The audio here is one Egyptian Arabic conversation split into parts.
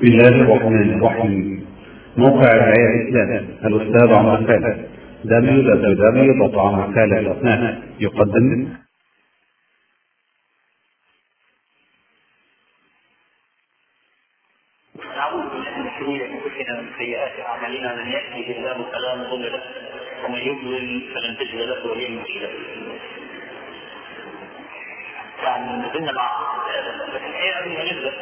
بسم الله الرحمن الرحيم موقع الرعاية الإسلام الأستاذ عمر خالد www.عمرخالد.net يقدم نعوذ بالله من شرور انفسنا ومن سيئات اعمالنا من يهده الله فلا مضل له ومن يضلل فلن تجد له وليا مرشدا. يعني ما زلنا مع لكن الحقيقه قبل ما نبدا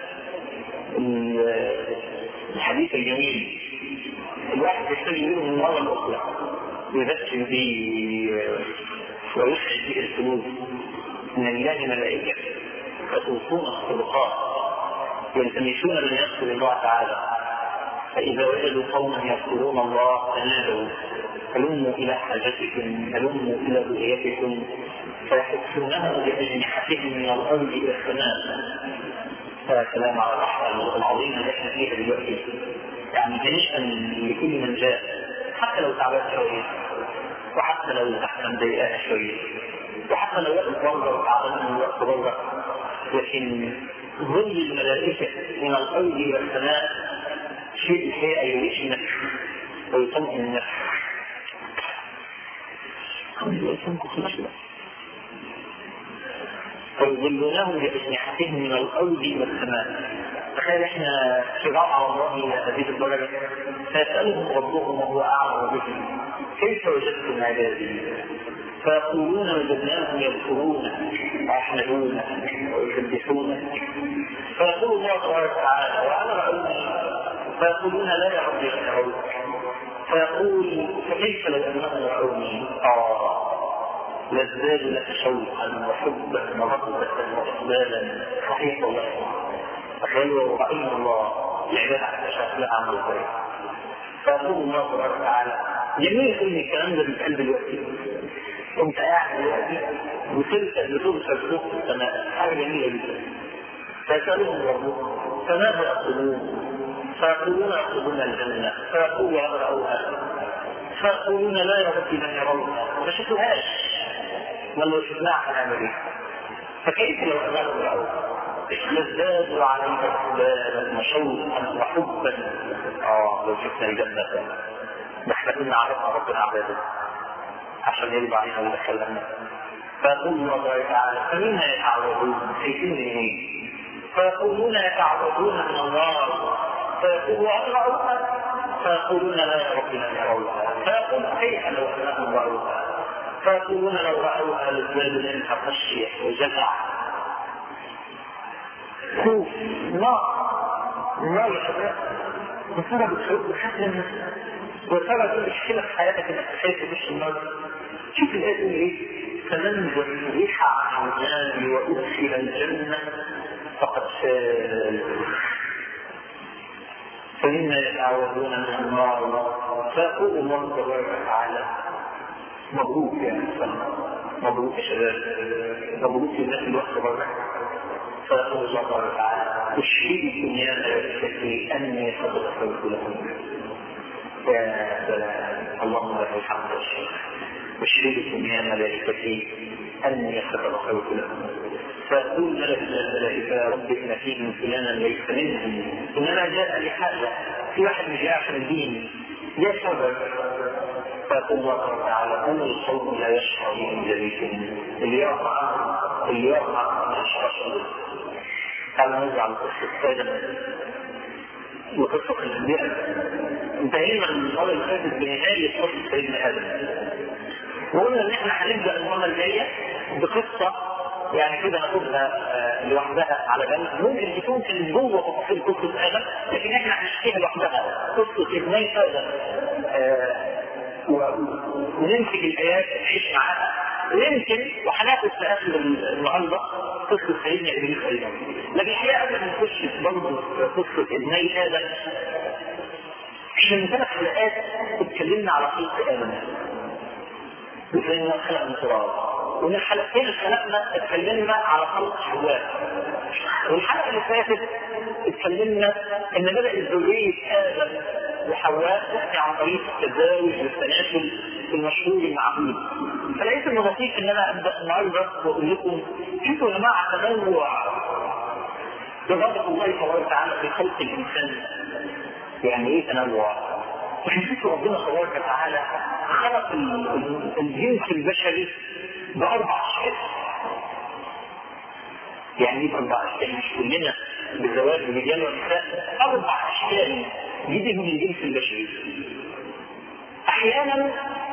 الحديث الجميل الواحد يحتاج يقوله من مره لاخرى يذكر به ويسعد به القلوب ان لله ملائكه يطوفون الصدقات يلتمسون من يغفر الله تعالى فإذا وجدوا قوما يذكرون الله تنادوا هلموا إلى حاجتكم هلموا إلى بغيتكم فيحثونهم بأجنحتهم من الأرض إلى السماء يا سلام على الرحمة العظيمة اللي احنا فيها دلوقتي يعني هنيئا لكل من جاء حتى لو تعبان شوية وحتى لو تحت مضايقاها شوية وحتى لو وقت بره وتعبان من وقت بره لكن ظل الملائكة من الأرض إلى السماء شيء الحقيقة يعيش النفس ويطمئن النفس. ويظلونهم بأجنحتهم من الأرض إلى السماء. تخيل احنا صراع على الله إلى هذه الدرجة فيسألهم ربهم وهو أعلم بهم كيف وجدتم عبادي؟ فيقولون وجدناهم يذكرون ويحمدون ويسبحون فيقول الله تبارك وتعالى وانا راوني فيقولون لا يا رب يرجعون فيقول فكيف لو انهم راوني اه لازداد لك شوقا وحبا ورغبة واقبالا صحيح والله تخيلوا رأينا الله العباد على شكلها عامل ازاي فيقول الله تبارك وتعالى جميل يقول الكلام ده بيتقال دلوقتي وانت قاعد دلوقتي وتلك بتبصر فوق السماء حاجه جميله جدا فيسالهم ربهم فماذا يقولون؟ فيقولون يطلبون الجنه فيقول يقرأوها فيقولون لا يا رب لن يروها ما شافوهاش ما لو شفناها هنعمل ايه؟ فكيف لو انهم راوها؟ يزداد عليها اقبالا وشوقا وحبا اه لو شفنا الجنه ده احنا كنا عرفنا ربنا عباده عشان يرضى علينا ويدخلنا فيقول الله تعالى فمما يتعوذون خايفين من ايه؟ فيقولون يتعوذون من النار فيقول أرعوها فيقولون لا يا رب لن يروها فيقول كيف لو انهم راوها فيقولون لو راوها لازدادوا منها خشيه وجزع خوف نار نار يا شباب بسبب الخوف وحسن النفس وسبب مشكلة في حياتك انك خايف تخش النار شوف الآية تقول ايه فمن زحزح عن النار وأدخل الجنة فقد فاز فمما يتعوذون من النار فيقول الله تبارك وتعالى مبروك يا انسان مبروك يا شباب مبروك الناس الوقت بره فيقول الله تبارك وتعالى اشهدكم يا ملائكتي اني قد غفرت لكم يا سلام اللهم لك الحمد والشكر اشهدكم يا ملائكتي اني قد غفرت لكم فيقول ملك من الملائكه يا رب ان فيهم فلانا ليس منهم انما جاء لحاجه في واحد مش جاء عشان الدين جاء سبب فيقول الله تعالى ان الصوت لا يشعر بهم جليسهم اللي يقع اللي يقع ما يشعرش تعالى نرجع لقصه سادة وقصه الانبياء انتهينا من المره اللي فاتت بنهايه قصه سيدنا ادم وقلنا ان احنا هنبدا المره الجايه بقصه يعني كده ناخدها لوحدها على جنب ممكن تكون في جوه تفاصيل قصه ادم لكن احنا هنحكيها لوحدها قصه ابني ادم ونمسك الايات نعيش معاها ويمكن وهناخد في اخر النهارده قصه سيدنا ابليس ايضا لكن الحقيقه قبل ما نخش برضه في قصه ابني ادم احنا من ثلاث حلقات اتكلمنا على خلق ادم وازاي خلق من تراب ومن الحلقتين اللي خلقنا اتكلمنا على خلق حواء والحلقه اللي فاتت اتكلمنا ان بدات ذريه ادم وحواء تاتي عن طريق التزاوج والتناسل المشهور المعبود فلقيت انه لطيف ان انا ابدا النهارده واقول لكم شوفوا يا جماعه تنوع إرادة الله تبارك وتعالى في خلق الإنسان يعني إيه تنوع؟ يعني شوف ربنا تبارك وتعالى خلق الجنس البشري بأربع أشكال يعني ايه اربع اشكال مش كلنا بالزواج رجال ونساء اربع اشكال جديد من الجنس البشري احيانا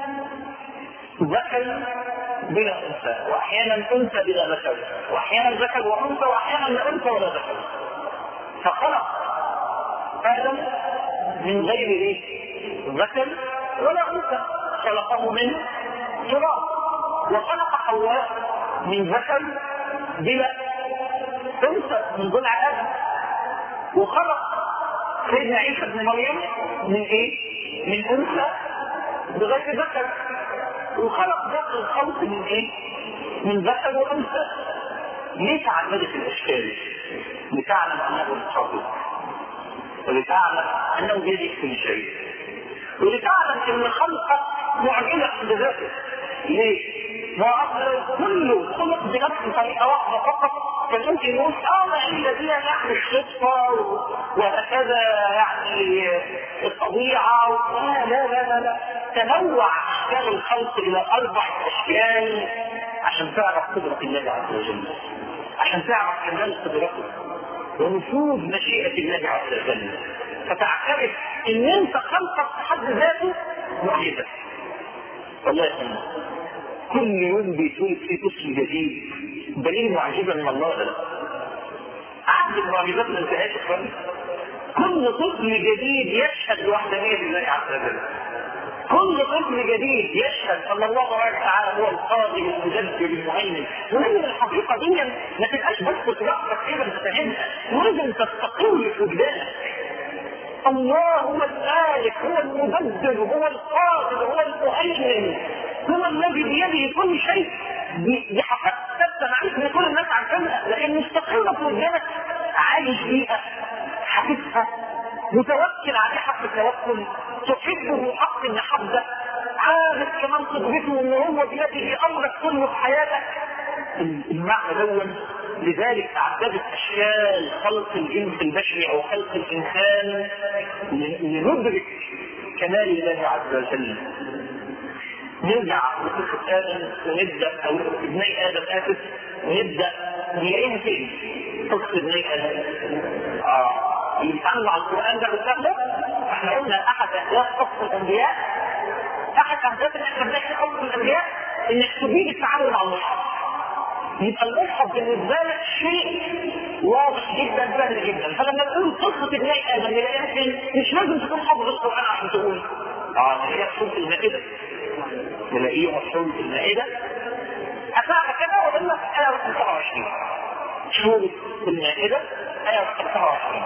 ذكر بلا انثى واحيانا انثى بلا ذكر واحيانا ذكر وانثى واحيانا لا انثى ولا ذكر فخلق ادم من غير ايه ذكر ولا انثى خلقه من تراب وخلق حواء من ذكر بلا انثى من ضلع ادم وخلق سيدنا عيسى ابن مريم من ايه؟ من انثى بغير ذكر وخلق ذكر الخلق من ايه؟ من ذكر وانثى ليه تعددت الاشكال؟ لتعلم انه القادر ولتعلم انه بيده كل شيء ولتعلم ان خلقك معجزه بذاته ليه؟ ما اصل كله خلق بنفس طريقه واحده فقط كان ممكن يقول اه ما الذين يعني الصدفه وهكذا يعني الطبيعه لا لا لا لا, لا. تنوع اشكال الخلق الى اربع اشكال عشان تعرف قدره الله عز وجل عشان تعرف كمال قدرته ونفوذ مشيئه الله عز وجل فتعترف ان انت خلقك في حد ذاته معجزه والله يا فندم كل يوم بيتولد فيه طفل جديد دليل معجزه من الله ده عبد المعجزات ما انتهاش يا كل طفل جديد يشهد بوحدانيه الله عز وجل كل طفل جديد يشهد ان الله تبارك وتعالى هو القادر المدبر المهيمن ولازم الحقيقه دي ما تبقاش بس في راسك كده مستهينها ولازم تستقل في وجدانك الله هو المالك هو المدبر هو القادر هو المهيمن هو الذي بيده كل شيء دي حقيقة ثابتة معلش ان كل الناس عارفينها لكن مستقلة في وجدانك عايش بيها حاسسها متوكل عليه حق التوكل تحبه حق المحبة عارف كمان قدرته ان هو بيده امرك كله في حياتك المعنى دون لذلك تعددت اشكال خلق الجنس البشري او خلق الانسان لندرك كمال الله عز وجل نرجع لقصة آدم ونبدأ أو ابني آدم آسف ونبدأ نلاقيها فين؟ قصة ابني آدم. آه يتعاملوا مع القرآن ده بالسهلة احنا قلنا أحد أهداف قصة الأنبياء أحد أهداف إن احنا بنحكي قصة الأنبياء إنك تبيد التعامل مع المصحف. يبقى المصحف بالنسبة لك شيء واضح جدا سهل جدا فلما نقول قصة ابني آدم نلاقيها فين؟ مش لازم تكون حافظ القرآن عشان تقول اه هي سورة المائدة نلاقيه مشهور في المائدة أفاق كده وقلنا في آية رقم 27 سورة المائدة آية رقم 27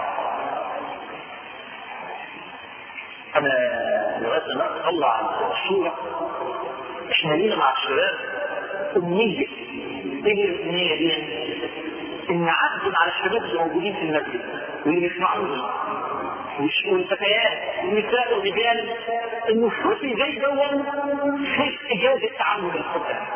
أنا لغاية ما أطلع الصورة إحنا لينا مع الشباب أمنية إيه الأمنية دي؟ إن عدل على الشباب اللي موجودين في المسجد واللي بيسمعوني والفتيات والنساء والرجال انه الصوت زي دون في اجازه تعلم القران.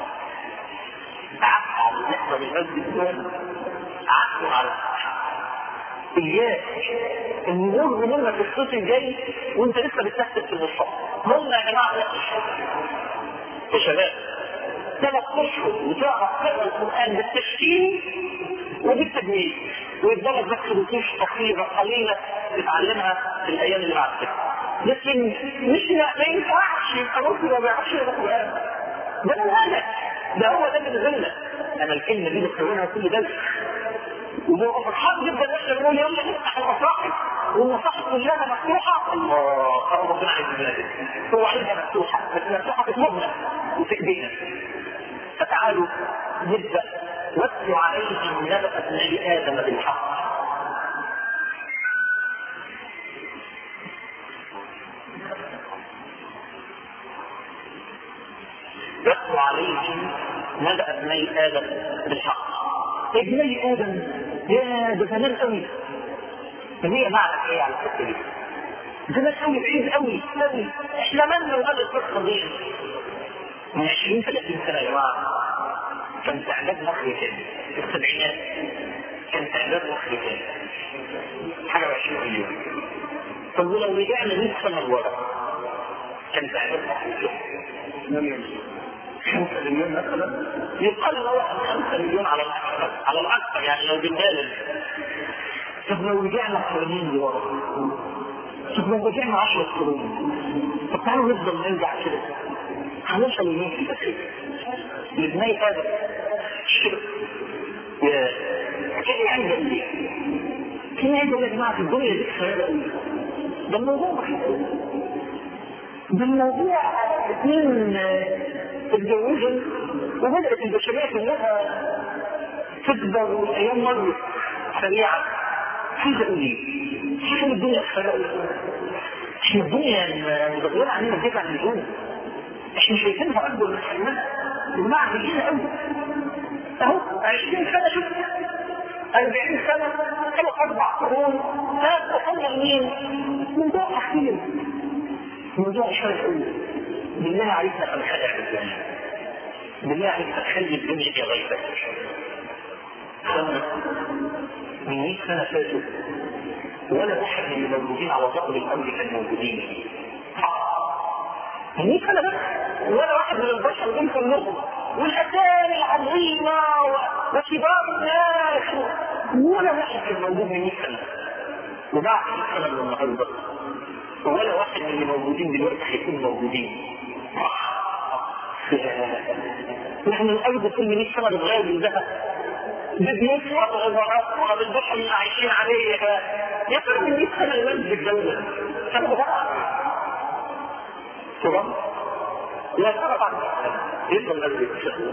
قعدت على النحو المسجد دول قعدت على اياك ان يمر منك الصوت الجاي وانت لسه بتكتب في المصحف. هم يا جماعه لا يا شباب ثلاث اشهر وتعرف تقرا القران بالتشكيل وبالتجميل ويفضلك بس رتوش قصيره قليله تتعلمها في الايام اللي بعد كده لكن مش ما ينفعش يبقى ممكن ما بيعرفش يقرا القران ده من هذا ده هو ده اللي بيغلى انا الكلمه دي بستخدمها كل درس وببقى فرحان جدا ان احنا بنقول يلا نفتح المصاحف والمصاحف كلها مفتوحه الله ربنا عايز ذلك هو عايزها مفتوحه بس مفتوحه في قلوبنا وفي ايدينا فتعالوا نبدا واتلو عليهم نبأ ابن ادم بالحق يتلو عليهم نبأ ابني ادم بالحق ابني ادم يا ده زمان قوي هي معنى ايه على الحته دي؟ زمان قوي بعيد قوي قوي احنا مالنا وقال القصه دي من 20 30 سنه يا جماعه كان استعداد مصري كده في السبعينات كان تعداد مصر كام؟ حاجه و 20 مليون طب ولو رجعنا 100 سنه لورا كان تعداد مصر كام؟ 5 مليون مثلا يقال ان هو 5 مليون على الاكثر على الاكثر يعني لو بالبالغ طب لو رجعنا قرنين لورا طب لو رجعنا 10 قرون طب تعالوا نفضل نرجع كده هنوصل لمين في الأخير لبناء هذا الشرك كان يعني جنبي كان عايز يا جماعة في الدنيا دي خيال قوي ده الموضوع بسيط ده الموضوع اثنين اتجوزوا وبدأت البشرية كلها تكبر والأيام مرت سريعة عايز أقول إيه؟ شوفوا الدنيا خيال قوي احنا الدنيا مدورة علينا بتبقى عن الجنة احنا شايفينها اكبر من حجمها ومع كبيرة قوي اهو 20 سنة شوف 40 سنة ثلاث اربع قرون ثلاث وصلنا لمين؟ موضوع اخير موضوع شرف قوي بالله عليك لا تنخدع بالدنيا بالله عليك تخلي الدنيا دي غيبك سنة من 100 سنة فاتوا ولا واحد من الموجودين على ظهر الارض كان موجودين مين سنة بس ولا واحد من البشر دول كلهم والاسامي العظيمة وكبار الناس ولا واحد كان موجود من 100 سنة وبعد 100 سنة من النهارده ولا واحد من اللي موجودين دلوقتي هيكونوا موجودين نحن الارض كل 100 سنة بتغير جلدها ببيوتها وغرفها بالبشر اللي عايشين عليها يا ترى من 100 سنة المسجد الدولة كانوا بقى تمام لا ترى بعد يفضل المسجد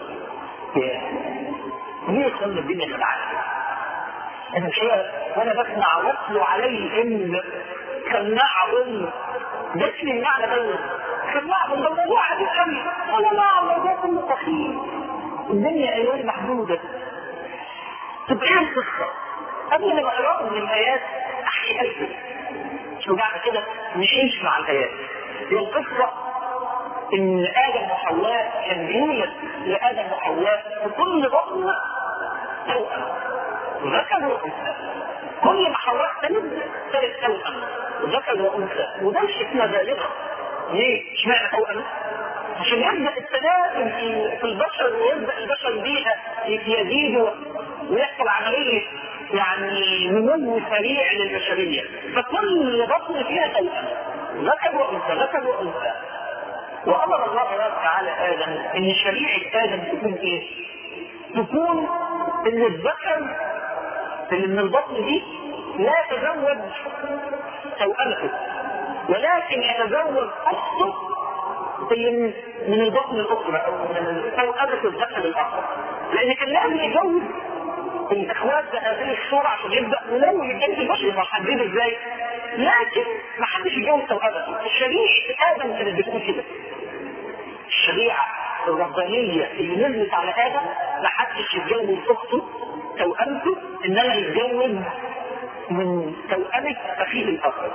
ليه يخلي الدنيا خدعات انا مش وانا بسمع واتلو عليهم سماعهم بس المعنى ده سماعهم ده موضوع عديد قوي انا لا الموضوع كله تخيل الدنيا ايام محدوده طب ايه القصه؟ قبل ما اقرا من الايات احكي لكم شو بعد كده نعيش مع الايات هي القصه ان ادم وحواء كان يولد لادم وحواء في كل بطن توأم ذكر وانثى كل ما حواء تلد تلد توأم ذكر وانثى وده الحكمه بالغه ليه؟ اشمعنى توأم؟ عشان يبدا التناسل في في البشر ويبدا البشر بيها يزيد ويحصل عمليه يعني نمو سريع للبشريه فكل بطن فيها توأم ذكر وانثى ذكر وانثى وامر الله تعالى ادم ان شريعه ادم تكون ايه؟ تكون ان الذكر اللي من البطن دي لا يتزوج توأمته ولكن يتزوج اخته اللي من البطن الاخرى او من توأمة الذكر الاخر لان كان لازم يتجوز الاخوات بهذه الصورة عشان يبدا ولو يتجوز البشر ما حدد ازاي لكن ما حدش يتجوز توأمته الشريعة ادم كانت بتقول كده الشريعة الربانية اللي نزلت على ادم ما حدش يتجوز اخته توأمته انما يتجوز من توأمة اخيه الاخر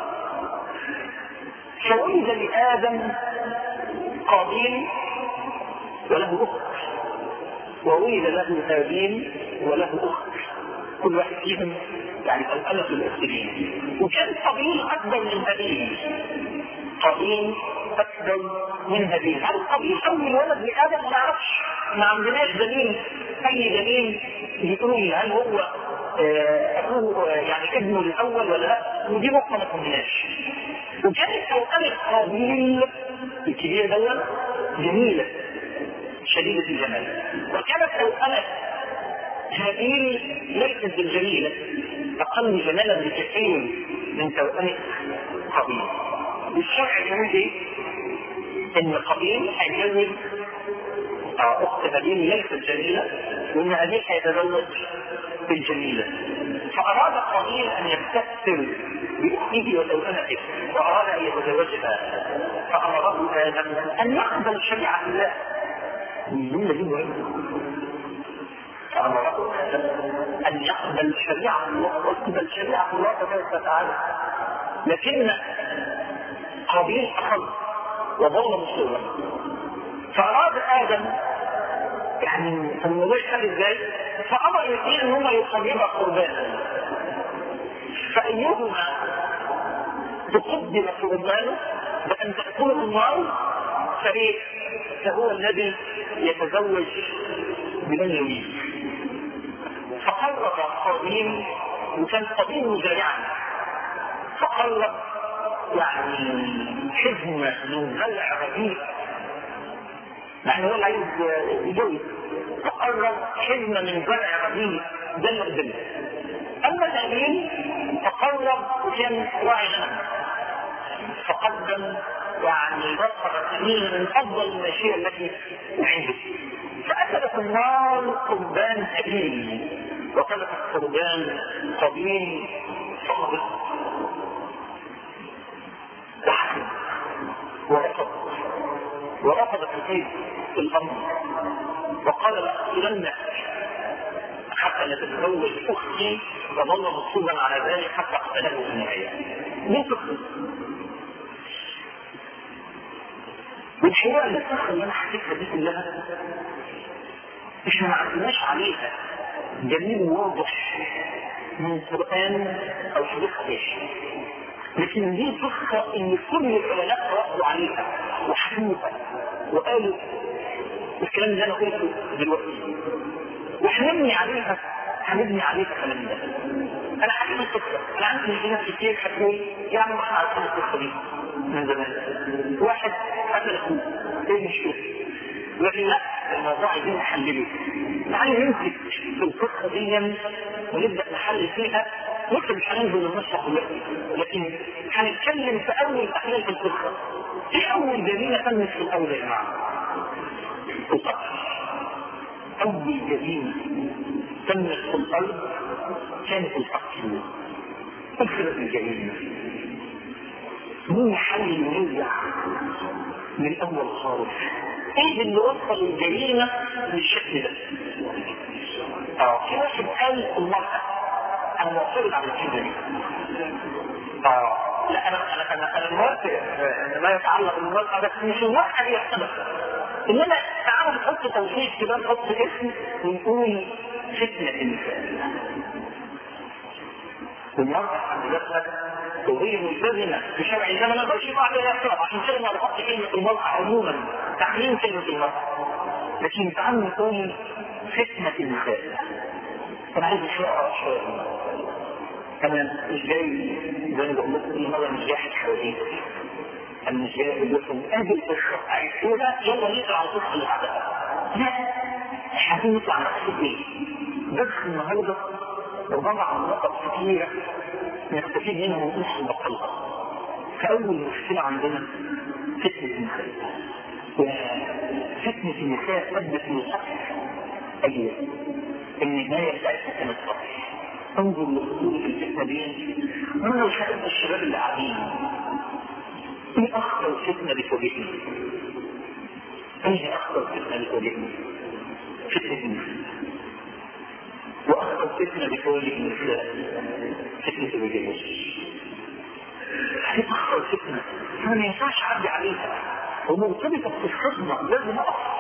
فولد لآدم قابيل وله أخت وولد له هابيل وله أخت كل واحد فيهم يعني توأمة الأسرين وكان قابيل أكبر من هابيل قابيل أكبر من هابيل هل قابيل أول ولد لآدم ما نعرفش ما عندناش دليل أي دليل يقول هل هو أبوه يعني ابنه الأول ولا لا ودي نقطة ما فهمناش وكانت توأمة قابيل الكبير دول جميلة شديدة الجمال وكانت توأمة هابيل ليست بالجميلة أقل جمالا بكثير من توأمة قابيل والشرع يقول ايه؟ إن قابيل هيتجوز أخت هابيل ليست جميلة وإن هابيل هيتزوج بالجميلة فأراد قابيل أن يستكثر باسمه وتوأمته وأراد أن يتزوجها فأمره آدم أن يقبل شريعة الله الجملة دي مهمة فأمره آدم أن يقبل شريعة الله ويقبل شريعة الله تبارك وتعالى لكن قابيل أخذ وظل مصرا فأراد آدم يعني الموضوع يخلي ازاي؟ فامر الاثنين ان هم يقدموا قربانا فايهما تقدم قربانه بان تاكله النار فايه؟ فهو الذي يتزوج بمن يريد فقرب قابيل وكان قابيل مزارعا فقرب يعني حزمه من زرع رديء يعني هو اللي عايز يجوز فقرب حزمه من زرع رديء ده الدم اما الامين فقرب كان راعي غنم فقدم يعني بصر سنين من افضل الماشيه التي عنده فاكلت النار قربان ابيه وكلت قربان قبيل فقط وحكم ورفض ورفض كثير في الامر وقال لاقتلن حتى نتزوج اختي وظل مصوبا على ذلك حتى اقتله في النهايه. ليه تقتل؟ والحقيقه القصه اللي انا حكيتها دي كلها مش ما عرفناش عليها دليل واضح من القران او حديث حديث لكن دي قصه ان كل العلماء ردوا عليها وحكوها وقالوا الكلام اللي انا قلته دلوقتي وهنبني عليها هنبني عليها الكلام ده انا حكيت القصه انا عندي ناس كتير هتقول يا عم احنا عارفين القصه دي من زمان واحد قتل اخوه ايه المشكله؟ لكن لا الموضوع عايزين نحلله تعالوا نمسك في القصه دي ونبدا نحلل فيها لسه مش هننزل للنص دلوقتي لكن هنتكلم في اول احلال في القصه ايه اول جريمه تمت في الاول يا جماعه؟ القتل اول جريمه تمت في الارض كانت القتل اكثرت الجريمه مين حل يرجع من اول خالص ايه اللي وصل الجريمه للشكل ده؟ اه في واحد قال المرأة انا معترض على الكلمه دي اه لا انا انا انا انا موافق ما يتعلق بالمرأة بس مش المرأة هي السبب انما تعالوا نحط توصيف كده نحط اسم ونقول فتنة النساء المرأة عند ذاتها وهي ملتزمة بشرع الله ما نقدرش نقع عليها اعتراض عشان كده ما بحط كلمة المرأة عموما تحريم كلمة المرأة لكن تعالوا نقول فتنة النساء انا عايز شوية شوية انا مش جاي زي ما بقول لكم النهارده مش جاي احكي حواديت انا مش جاي اقول لكم ادي القصه عايزوها يلا نطلع على القصه اللي بعدها لا مش عايزين نطلع على قصه ايه بس النهارده وضع نقط كثيره نستفيد منها ونقص بطلها فاول مشكله عندنا فتنه النساء وفتنه النساء ادت للقتل ايوه النهايه بتاعتها كانت قتل انظر لخطوره الفتنه دي انا لو سالت الشباب اللي قاعدين ايه اخطر فتنه بتواجهني؟ ايه اخطر فتنه بتواجهني؟ فتنه النساء واخطر فتنه بتواجه النساء فتنه الرجال هذه اخطر فتنه انا ما ينفعش اعدي عليها ومرتبطه بقصتنا لازم اقف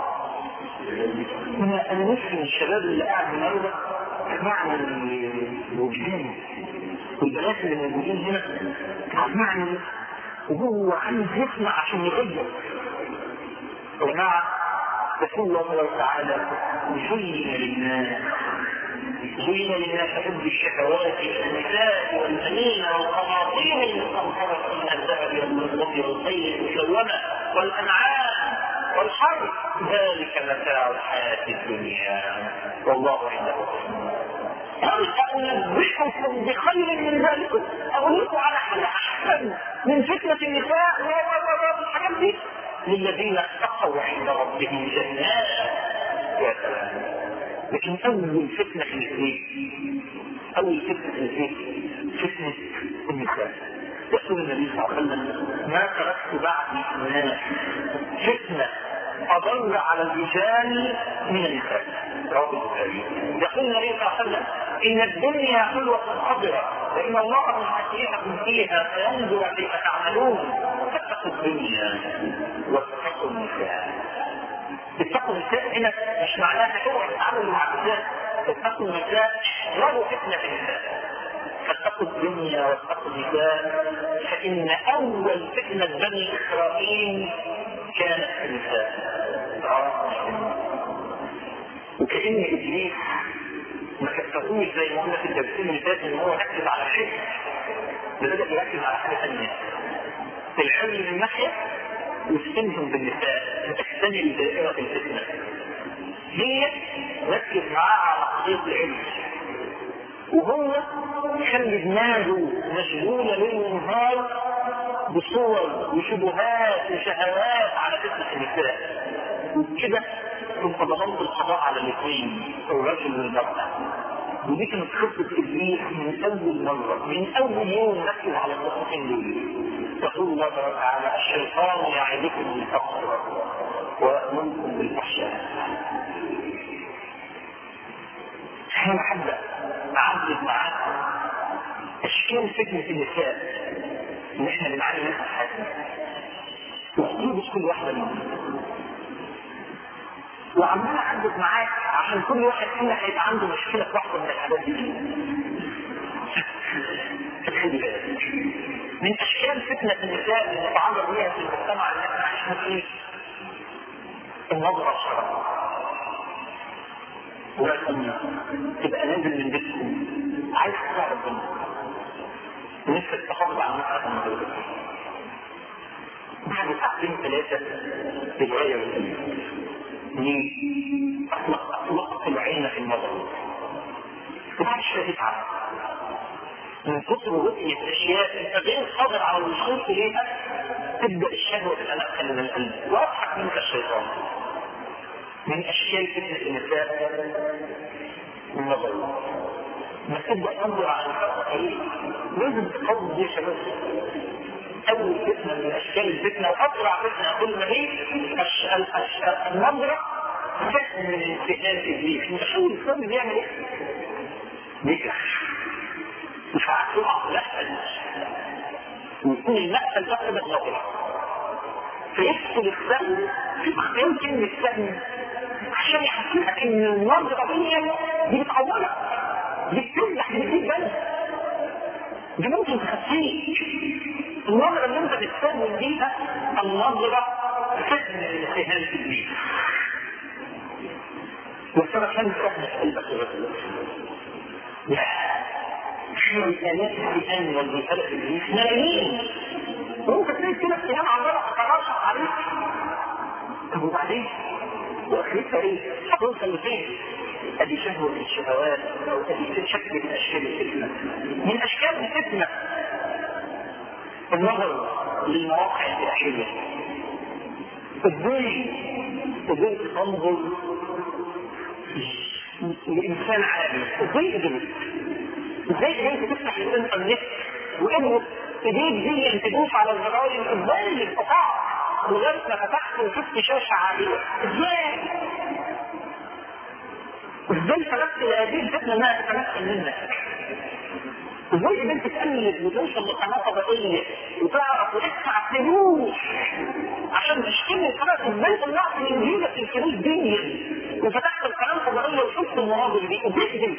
انا انا نفسي من الشباب اللي قاعد النهارده تسمعني الوجدان والبنات اللي موجودين هنا تسمعني وهو عايز يسمع عشان يغير يا جماعه يقول الله سبحانه وتعالى زين للناس زين للناس حب الشهوات النساء والبنين والقناطير المقنطرة من الذهب والفضة والخيل المسومة والأنعام والحرث ذلك متاع الحياة الدنيا والله عنده هل أنبئكم بخير من ذلك؟ أقول لكم على حاجة أحسن من فتنة النساء والحاجات دي للذين اتقوا عند ربهم جنات يا سلام لكن أول فتنة في الاثنين أول فتنة في الاثنين فتنة النساء يقول النبي صلى الله عليه وسلم ما تركت بعدي الناس فتنة أضر على الرجال من النساء رواه البخاري يقول النبي صلى الله عليه وسلم إن الدنيا حلوة خضرة وإن الله مسيحكم فيها فينظر كيف تعملون فاتقوا الدنيا واتقوا النساء اتقوا النساء هنا مش معناها اوعى تتعاملوا مع النساء اتقوا النساء احذروا فتنه النساء فاتقوا الدنيا واتقوا النساء فان اول فتنه بني اسرائيل كانت في النساء وكأن ابليس ما كتبوش زي ما قلنا في التفسير اللي فات ان هو ركز على شيء بدأ يركز على حاجه ثانيه العلم من ناحيه يفتنهم بالنساء تكتمل دائره الفتنه هي ركز معاه على قضيه العلم وهو خلي دماغه مشغوله ليل ونهار بصور وشبهات وشهوات على فتنه النساء وكده ثم ضمنت القضاء على الاثنين الرجل والمرأة ودي كانت خطة إبليس من أول مرة من أول يوم ركز على النقطتين دول يقول الله تعالى الشيطان يعدكم بالفقر ويأمركم بالفحشاء أنا حابة أعدد معاكم أشكال فتنة النساء اللي إحنا بنعاني منها في حياتنا وخطوبة كل واحدة منهم وعمال اعدد معاك عشان كل واحد فينا هيبقى عنده مشكله في واحده من الحاجات دي. خلي بالك. من اشكال فتنه النساء اللي نتعرض ليها في المجتمع اللي احنا عايشين فيه النظره الشرعيه. ولكن تبقى نازل من بيتكم عايز تطلع ربنا نفسك تحافظ على نفسك من غيرك. بعد ساعتين ثلاثه تتغير الامور. ليه؟ أطلق أطلقت العين في النظر ومحدش هتتعب من كثر رؤية أشياء أنت غير قادر على الوصول إليها تبدأ الشهوة تتنقل من القلب وأضحك منك الشيطان من أشكال فتنة النساء النظر ما تبدأ تنظر على الفرق قليل لازم تقوم دي شباب اول فتنه من اشكال الفتنه واسرع فتنه اقول ما هي النظره فتنه من انتهاء ابليس متخيل الفرد بيعمل ايه؟ بيكره مش عارف يقع لا ويكون المقتل ده قبل نظره فيدخل السهم يمكن السهم عشان يحسسك ان النظره دي دي بتعورك دي بتمدح دي بتجيب بلد دي ممكن تخفيك النظرة اللي انت بتستخدم بيها النظرة فتن الاتهام في الدين. والسبب كان تحدث قلبك الرجل. لا في رسالات الاتهام والرسالة في الدين ملايين وانت تلاقي كده اتهام عمالة تترشح عليك. طب وبعدين؟ واخرتها ايه؟ هتوصل لفين؟ ادي شهوة من الشهوات او ادي شكل من اشكال الفتنة. من اشكال الفتنة النظر للمواقع الإباحية ازاي ازاي تنظر لإنسان عادي ازاي قدرت ازاي قدرت تفتح الانترنت وانه ايديك دي تدوس على الزراير ازاي اللي استطعت لغايه ما فتحت وشفت شاشه عاديه ازاي ازاي سلكت لهذه الفتنه انها تتمكن منك ازاي قدرت تقلد وتوصل لقناه فضائيه وتعرف وتدفع فلوس عشان تشتري القناه ازاي طلعت من جيبك الفلوس دي وفتحت القناه الفضائيه وشفت المناظر دي ازاي قدرت؟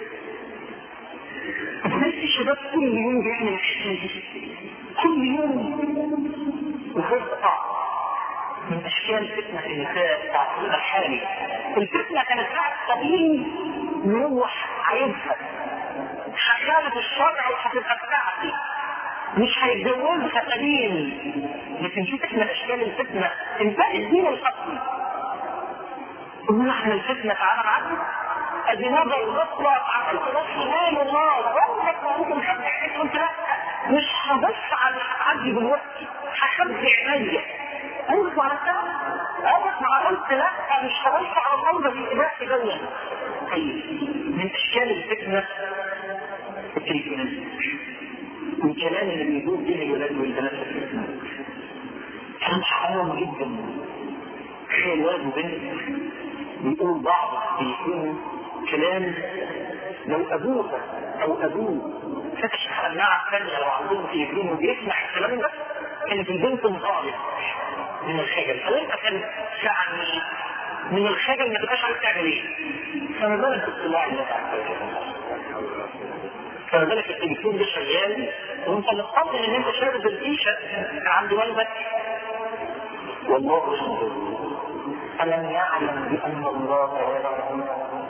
ازاي في شباب كل يوم بيعمل الحكايه دي؟ كل يوم وفرقة من اشكال فتنه النساء بتاعت الحالي الفتنه كانت ساعه طبيعي نروح عايزها هخالف الشرع وهتبقى بتاعتي مش هيتجوزها قليل لكن شوف احنا اشكال الفتنه انتهى الدين الاصلي قلنا احنا الفتنه تعالى معانا ادي نظر غفله عملت نفسي مال الله عمرك ما ممكن خدت عينيك قلت لا مش هبص على اللي هتعدي دلوقتي هخبي عينيا قلت على كده عمرك ما قلت لا مش هبص على المنظر الاباحي دوت طيب من اشكال الفتنه التليفونات من كلام اللي بيقول به الولاد والبنات في الفتنه كلام حرام جدا تخيل ولد وبنت بيقول بعض بيكون كلام لو ابوها او ابوه فتش سماعه ثانيه لو عندهم تليفون وبيسمع الكلام ده كانت البنت مطالب من الخجل فلما كان يعني من الخجل ما تبقاش عارف تعمل ايه فما بالك باطلاع الله عز وجل فما بالك التليفون ده شغال وانت مطمن ان انت شارب الريشه عند والدك والله يشهد ألم يعلم بأن الله يرى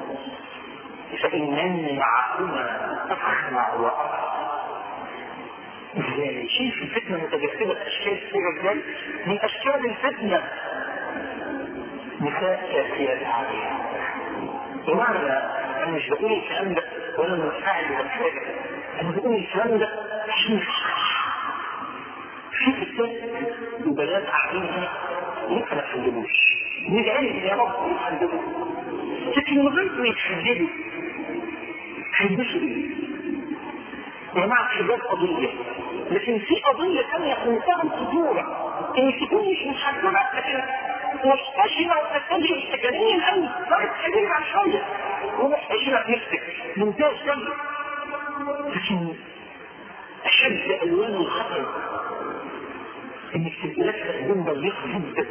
فإنني معكما أسمع وأرى ازاي شايف الفتنه متجسده في اشكال الصوره ازاي من اشكال الفتنه نساء كاسيات عاليه بمعنى انا مش بقول الكلام ده وانا منفعل ولا حاجه انا بقول الكلام ده عشان في ستات وبنات قاعدين هنا لسه ما تحددوش ندعي يا رب يحددوا لكن من غير ما يتحددوا هيلبسوا ايه؟ يا جماعه الحجاب قضيه لكن في قضيه ثانيه في منتهى الخطوره ان تكون مش محدده لكن محتشمه وتتجه السجنين قوي ما تتكلم عن شويه ومحتشمه في نفسك ممتاز جدا لكن اشد الوان الخطر انك تبقى لابسه هدوم ضيقه جدا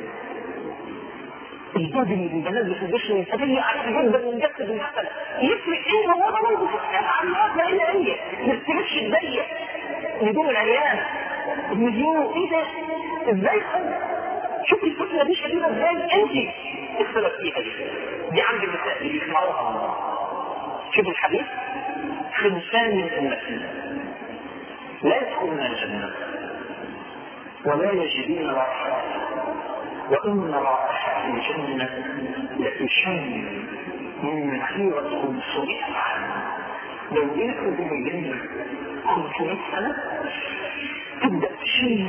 الجهد اللي البنات بتلبسه يستدل عليه جدا من جسد المثل يفرق ايه هو انا برضه في السنه عن الناس لا الا هي ما تلبسش الضيق هدوم العيال المليون ايه ده؟ ازاي شوف الفتنه دي شديده ازاي انت السبب فيها دي دي عند النساء اللي بيسمعوها شوف الحديث خمسان من امتي لا يدخلون الجنه ولا يجدون رائحه وإن رائحة الجنة لتشم من خيرة خمسمائة عام لو يأخذ من الجنة خمسمائة سنة تبدأ تشم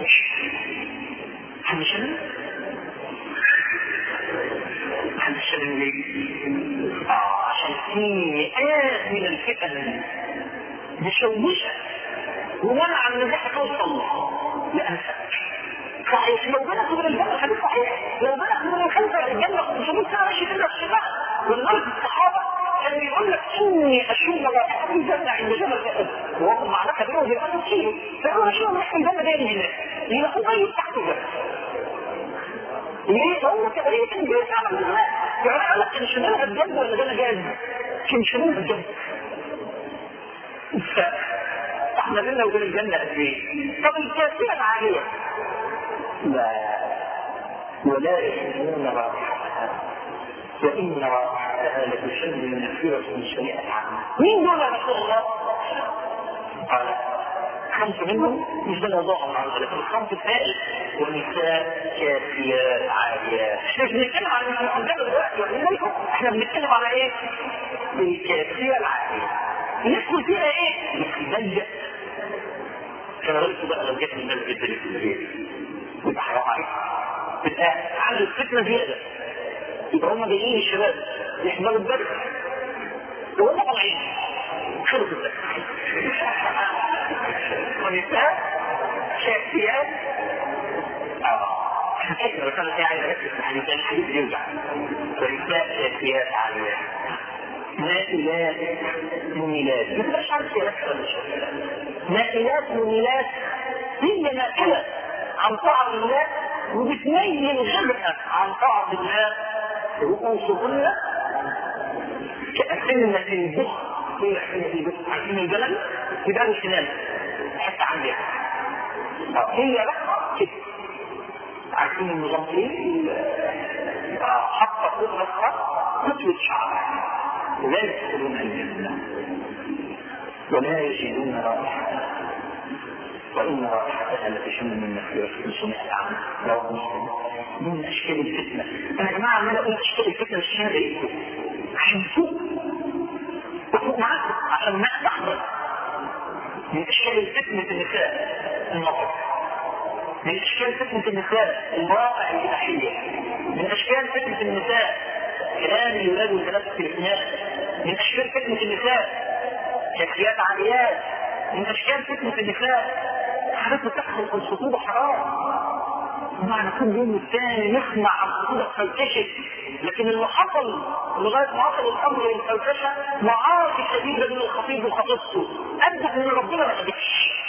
علشان علشان ليه؟ آه عشان في مئات من الفتن مشوشة ومنع النجاح توصل لأنفسك صحيح لو بلغ من الجنة حديث صحيح لو بلغ من الخمسة الجنة 500 سنة ماشي كده في الشفاء ولذلك الصحابة كان يقول لك إني أشم رائحة الجنة عند جبل أحد وهو معناه كبيره في الأرض كيلو فيقول أشم رائحة الجنة جاية من هناك يلاقوا طيب تحته ده ليه هو كده ليه كان بيتعامل بالماء يعني قال لك كان شمالها الجنة ولا جنة جاز كان شمالها الجنة احنا بينا وبين الجنة قد ايه؟ طب الكافية العالية لا ولا يشمون رائحتها وإن رائحتها لتشم من مسيرة من شريعة عامة مين دول يا رسول الله؟ قال خمسة منهم مش ده موضوعهم عن ذلك الخمس الثاني ونساء كافيات عاليات مش بنتكلم عن المحجبة دلوقتي ولا احنا بنتكلم على ايه؟ الكافية العالية ندخل فيها ايه؟ ضيق كان رأيته بقى لو جت من المسجد في البيت يبقى حرام عليك تبقى عندك فتنة زيادة يبقى هم جايين الشباب يحضروا الدرس وهم طالعين خلص الدرس ونساء شافيات فكرة بس انا عايز اركز في الحديث لان الحديث بيوجع ونساء شافيات عاليات مائلات مميلات ما تبقاش عارف يا مائلات مميلات هي مائلة عن طاعة الله وبتميل غيرها عن طاعة الله رؤوسهن كأسنة البخ هي أسنة البخ عارفين الجلل يبقى له سنان حتى عندي هي بقى كده عارفين المغطين حتى فوق راسها كتلة شعر لا يدخلون الجنة ولا يجدون رائحتها وإن رائحتها لتشم من مسيرة 500 عام رواه مسلم دي من أشكال الفتنة أنا يا جماعة عمال أقول أشكال الفتنة مش أنا بقيتكم عشان فوق وفوق معاكم عشان ما تحضر من أشكال الفتنة النساء النظر من أشكال فتنة النساء المواقع الإباحية من أشكال فتنة النساء كلام الولاد والبنات في التليفونات من أشكال فتنة النساء كافيات عاليات من أشكال فتنة النساء حاجات بتحصل في الخطوبة حرام معنى كل يوم والثاني نسمع عن خطوبة فركشت لكن اللي حصل لغاية ما وصل الأمر للفركشة معارك شديدة بين الخطيب وخطيبته أدت إن ربنا ما قدرش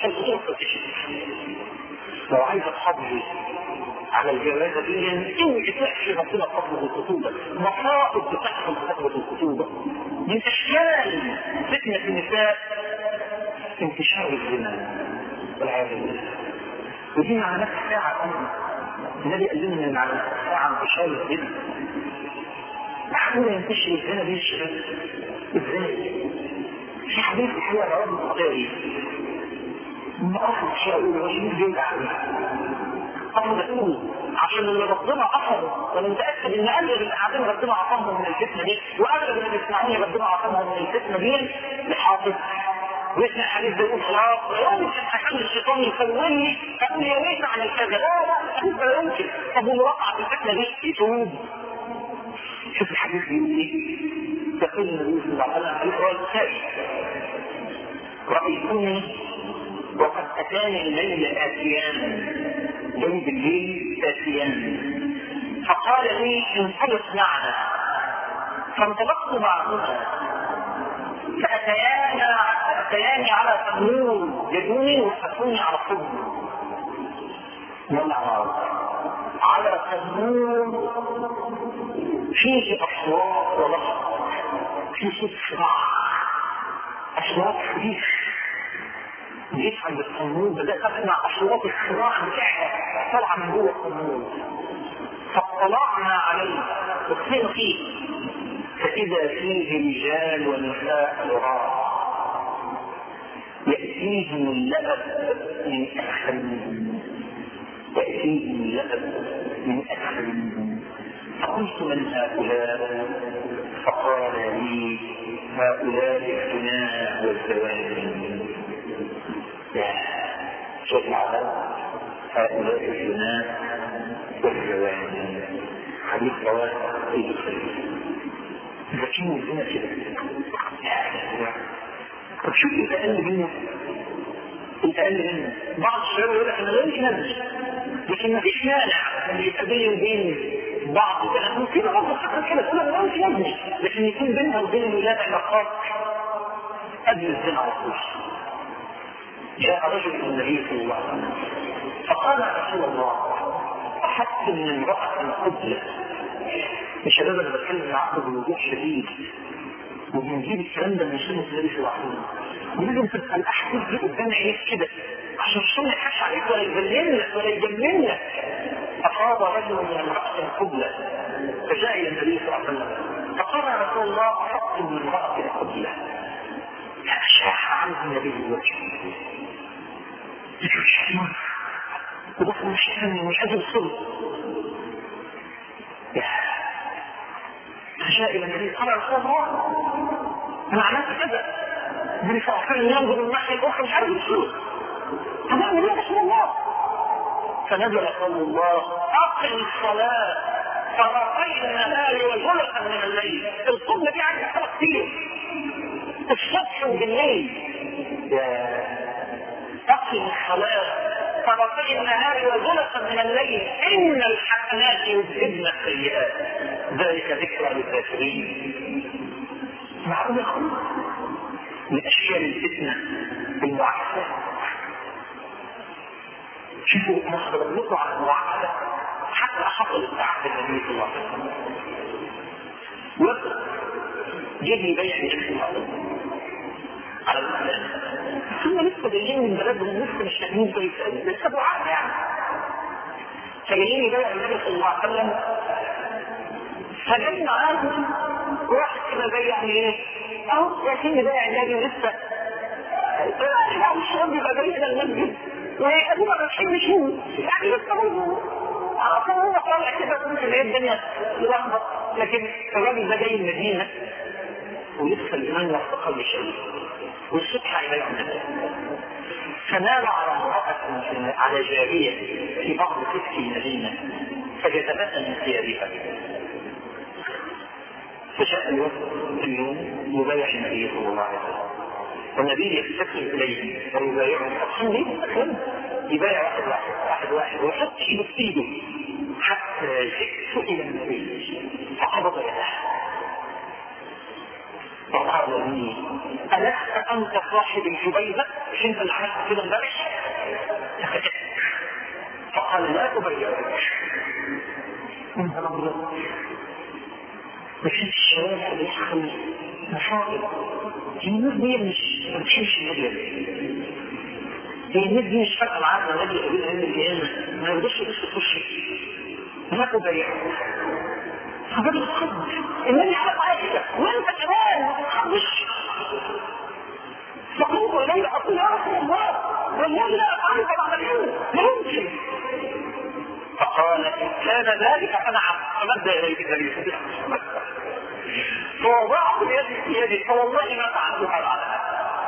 الخطوبه تكتشف لو عايز تحافظي على الجوازه دي اوعي تحشي ربنا فتره الخطوبه مصائب بتحصل في فتره الخطوبه من اشكال فتنه النساء انتشار الزنا والعياذ بالله ودي علامات الساعه ايضا النبي قال لنا ان علامات الساعه انتشار الزنا معقوله ينتشر الزنا بين الشباب ازاي؟ في حديث الحقيقه رواه البخاري ان اصل الشيء يقول مين بيوجع اصل تقول عشان اللي ربنا اخره وانا متاكد ان اغلب اللي قاعدين ربنا عصمهم من الفتنه دي واغلب اللي بيسمعوني ربنا عصمهم من الفتنه دي لحافظ ويسمع حديث ده يقول خلاص لا يمكن عشان الشيطان يخولني اقول يا ريت اعمل كذا لا لا لا يمكن طب واللي وقع في الفتنه دي يتوب شوف الحديث بيقول ايه يقول النبي صلى الله عليه وسلم عليه الصلاه والسلام رايتني وقد اتاني الليل اتيان جاي بالليل اتيان فقال لي انطلق معنا فانطلقت معهما فاتيانا اتياني على تنور يدوني وحطوني على صدري يلا على تنور فيه اصوات ولفظ في صوت صراع اصوات حديث جيت عند التنور بدات اسمع اصوات الصراع بتاعها طالعه من جوه التنور فاطلعنا عليه وكفينا فيه فاذا فيه رجال ونساء غراب ياتيهم اللبب من اسفل منهم ياتيهم اللبب من اسفل منهم فقلت من هؤلاء فقال لي هؤلاء الثناء والزواج يا شوف العذاب هؤلاء الثناء والزواج حديث رواه في البخاري لكن الزنا كده طب شوف انت اقل منه انت اقل منه بعض الشباب يقول لك انا لا يمكن ادرس لكن ما فيش مانع ان يبقى بيني وبين بعض البنات ممكن برضه حتى كده تقول انا لا يمكن ادرس لكن يكون بينها وبين الولاد علاقات قبل الزنا على طول جاء رجل الى النبي صلى الله عليه وسلم فقال يا رسول الله احس من امراه قبله مش شباب انا بتكلم معاكم بوضوح شديد وبنجيب الكلام ده من سنه النبي صلى الله عليه وسلم ولازم تبقى الاحاديث دي قدام عينيك كده عشان الشيطان ما يضحكش عليك ولا يبين لك ولا يجنن لك اصاب رجل من امراه قبله فجاء الى النبي صلى الله عليه وسلم فقال يا رسول الله اصبت من امراه قبله فاشاح عنه النبي الوجه يقول الشيطان وبصر مش مش قادر يصل فجاء الى النبي قال يا رسول الله انا عملت كذا النبي صلى الله عليه وسلم ينظر من الناحيه الاخرى مش عارف يشوف طب اعمل ايه يا رسول الله فنزل قول الله اقم الصلاه طرفي النهار وزلفا من الليل القمه دي عندها حاجه كتير الصبح وبالليل اقم الصلاه طرفي النهار وزلفا من الليل ان الحسنات يذهبن السيئات ذلك ذكرى للذاكرين معقول يا اخوان من اشكال الفتنه المعاكسه شوفوا انا هضرب لكم على المعاكسه حتى حصلت في عهد النبي صلى الله عليه وسلم وقت جه يبيع النبي على الاسلام ثم لسه جايين من بلدهم لسه مش فاهمين كويس قوي لسه دعاء يعني فجايين يبيع النبي صلى الله عليه وسلم فجاي معاهم واحد كده زي يعني ايه اهو رايحين يبيع النبي لسه طلع الشباب يبقى جاي الى المسجد وابونا رايحين مشوا يعني لسه برضه عشان هو طالع كده ممكن ايه الدنيا تلخبط لكن الراجل ده جاي المدينه ولسه الايمان لا استقل شيء والصبح هيبيع النبي فنال على امرأة على جارية في بعض سكة المدينة فجذبتها من ثيابها فجاء الوقت اليوم يبايع النبي صلى الله عليه وسلم والنبي يستسلم اليه ويبايعه الحمد لله يبايع واحد واحد واحد واحد ويحط ايده في ايده حتى جئت الى النبي فقبض يده فقال لي ألست أنت صاحب الجبيبة؟ مش أنت اللي عملت كده امبارح؟ فقال لا تبيعك انت نظرت مفيش الشوارع بيحصل مصائب دي الناس دي مش ما بتحبش النبي دي الناس دي مش فارقه معانا النبي يقول لهم القيامه ما يرضوش يبصوا في وشك لا تبيعك فقد الصدق النبي على عائشه وانت كمان ما تتحبش فقلت اليه اقول يا رسول الله والله لا افعل بعد اليوم لا يمكن فقال ان كان ذلك فنعم فمد اليه النبي فوضعت يدي في يدي فوالله ما فعلتها بعدها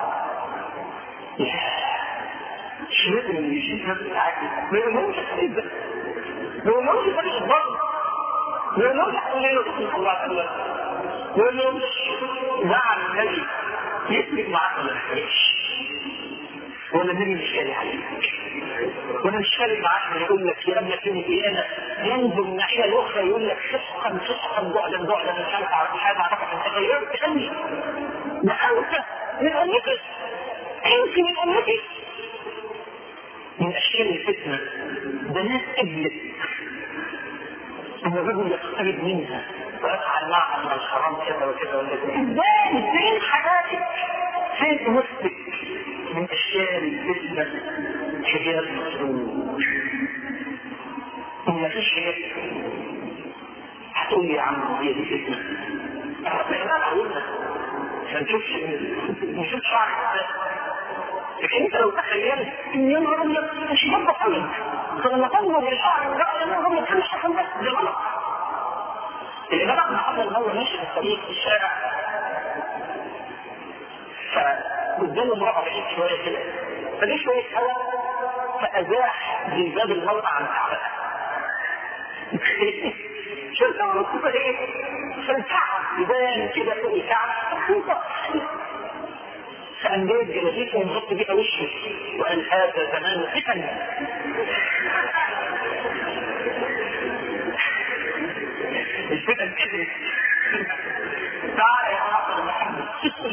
شريط اللي يشيل نفس العاكس ما يقولهمش كده ما يقولهمش فرق الضرب ما يقولهمش حول الله صلى الله عليه وسلم ما يقولهمش زعل النبي يسلك معاك ولا ما يسلكش ولا النبي مش فارق عليك وانا مش فارق معاك يقول لك يا ابنك يوم القيامه ينظر الناحيه الاخرى يقول لك فسقا فسقا بعدا بعدا مش عارف مش عارف اعرفك انت غيرت عني ده انت من امتك انت من امتك من اشكال الفتنه ده ناس قبلت ان الرجل يقترب منها ويفعل معها من الحرام كذا وكذا وكذا ازاي فين حياتك فين انوثتك من اشكال الفتنه حجاب مسرور ان مفيش حجاب هتقول لي يا عم هي دي فتنه احنا عاوزنا ما نشوفش نشوف شعرك لكن انت لو تخيلت ان يوم ابيض مش برضه قوي فلما تنظر للشعر ده يوم ابيض كان حصل بس ده غلط الامام احمد حصل هو ماشي في الطريق في الشارع فقدامه امراه بعيد شويه كده فجه شويه هواء فازاح جلباب المراه عن كعبها شفت المكتوبه ايه؟ فالكعب يبان كده فوق الكعب فقام جايب جلابيته ومغطي بيها وشه وقال هذا زمان فتن الفتن كبرت تعالى يا حافظ محمد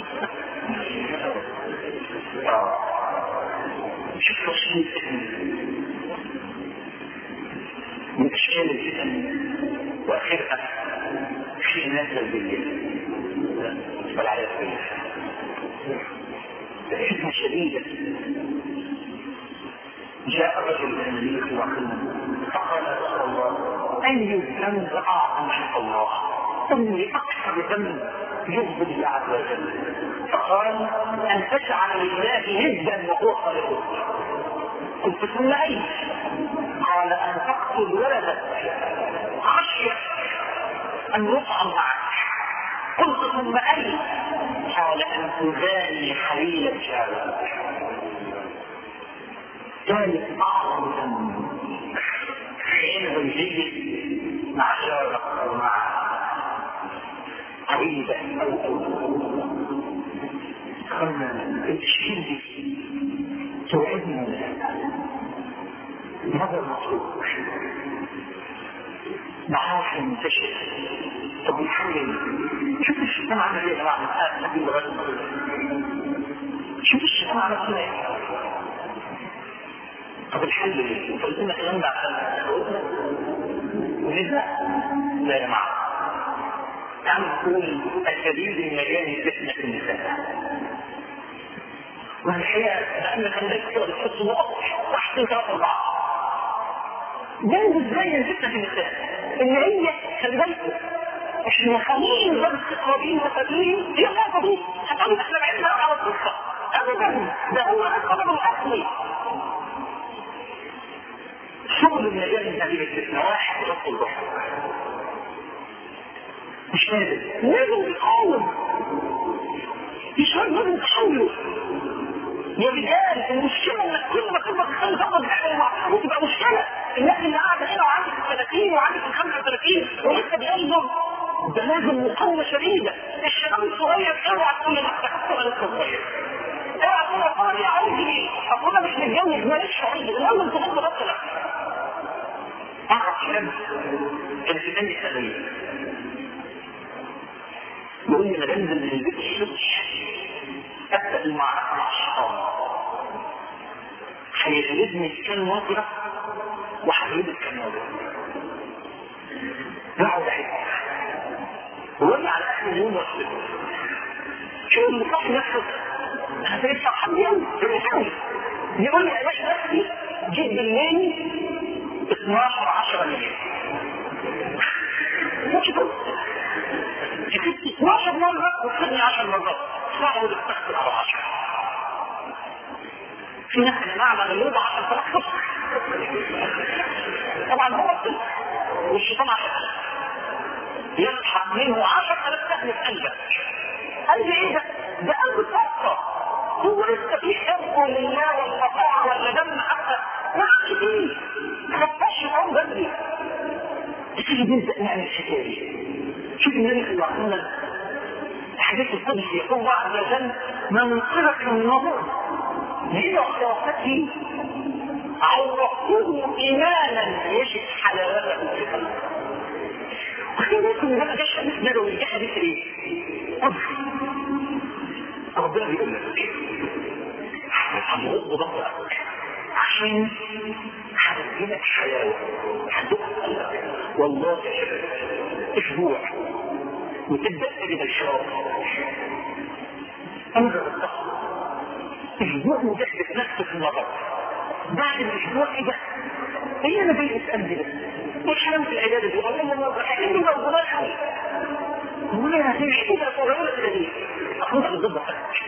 شوف رسول الفتن من اشكال الفتن واخرها في ناس بالليل والعياذ بالله فتنة شديدة جاء رجل من النبي صلى الله عليه وسلم فقال يا رسول الله أي الذنب أعظم عند الله إني أكثر ذنب يغضب الله عز وجل فقال أن تجعل لله ندا وهو خالقك قلت ثم أي قال أن تقتل ولدك خشية أن يطعم معك قلت ثم أي قال أن تباني حليل شارك ذلك أعظم ذنب حين زوجية مع شارك أو مع قريبة أو أو قلنا التشكيل دي توعدنا ماذا مطلوب معاصي منتشرة طب الحل شوف الشيطان عمل ايه يا جماعه الان نبي لغايه شوف الشيطان عمل كده ايه طب الحل ايه؟ انت قلت لنا الكلام ده عشان ونبدا لا يا جماعه تعالوا نقول الشديد المجاني فتنه النساء والحقيقه لان خليك تقدر تحط نقط واحد اثنين ثلاثه اربعه جنب ازاي الفتنه في النساء ان هي خلي بالكم احنا خليل بس قريبين وفاكرين هي النقطه دي هتقول احنا بعدنا على القصه ابدا ده هو السبب الاصلي شغل المجال من هذه الفتنه واحد رفض البحر مش لازم لازم تقاوم مش لازم تحاولوا يا رجال المشكله انك كل ما تبقى تخلي تاخد حاجه وتبقى مشكله الناس اللي قاعده هنا وعندك ال 30 وعندك ال 35 ولسه بينظر ده لازم مقاومه شديده الشباب الصغير اوعى تقول لنفسك انا لسه صغير اوعى تقول لك انا عاوز ايه؟ اصل انا مش متجوز ماليش عايز الاول تغض بصرك اعرف شاب كان في بني سبيل يقول لي انا بنزل من البيت الصبح ابدا المعركه مع الشيطان هيغلبني في كام نظره وهغلبك كام نظره يقعد احب ويجي على اخر اليوم واصبر شو اللي صح نفسه انا لسه حبيان يقول لي يا باشا نفسي جيت بالليل 12 10 مليون مش بس جبت 12 مرة وخدني 10 مرات صعب تستخدم على 10 في ناس يا جماعة مغلوبة 10 صفر طبعا هو الطفل والشيطان عشان يسحب منه 10 سهم في قلبك قلب ايه ده؟ ده قلب الصفة هو لسه في حب لله والقطاع ولا دم حتى ما عادش فيه ما خفاش يقوم بدري تيجي نبدا نعمل الحكايه دي شوف النبي صلى الله عليه وسلم الحديث القدسي يقول الله عز وجل من خلق النظر لإضافته عرفته إيمانا يجد حلاوته في قلبه وخلي بالكم ده ده حديث نبوي ده حديث ايه؟ قدسي ربنا بيقول لك هنغض بصرك عشان هتديلك حلاوه هتدوق قلبك والله اسبوع وتبدا تجد الشراب انظر الضغط اسبوع وتحدث نفسك في النظر بعد الاسبوع ايه ده؟ هي انا بين اسال ده مش حرام في العباده دي والله ما بحكي له لو زمان قوي وانا هتمشي كده صغيره كده دي اخوك ضد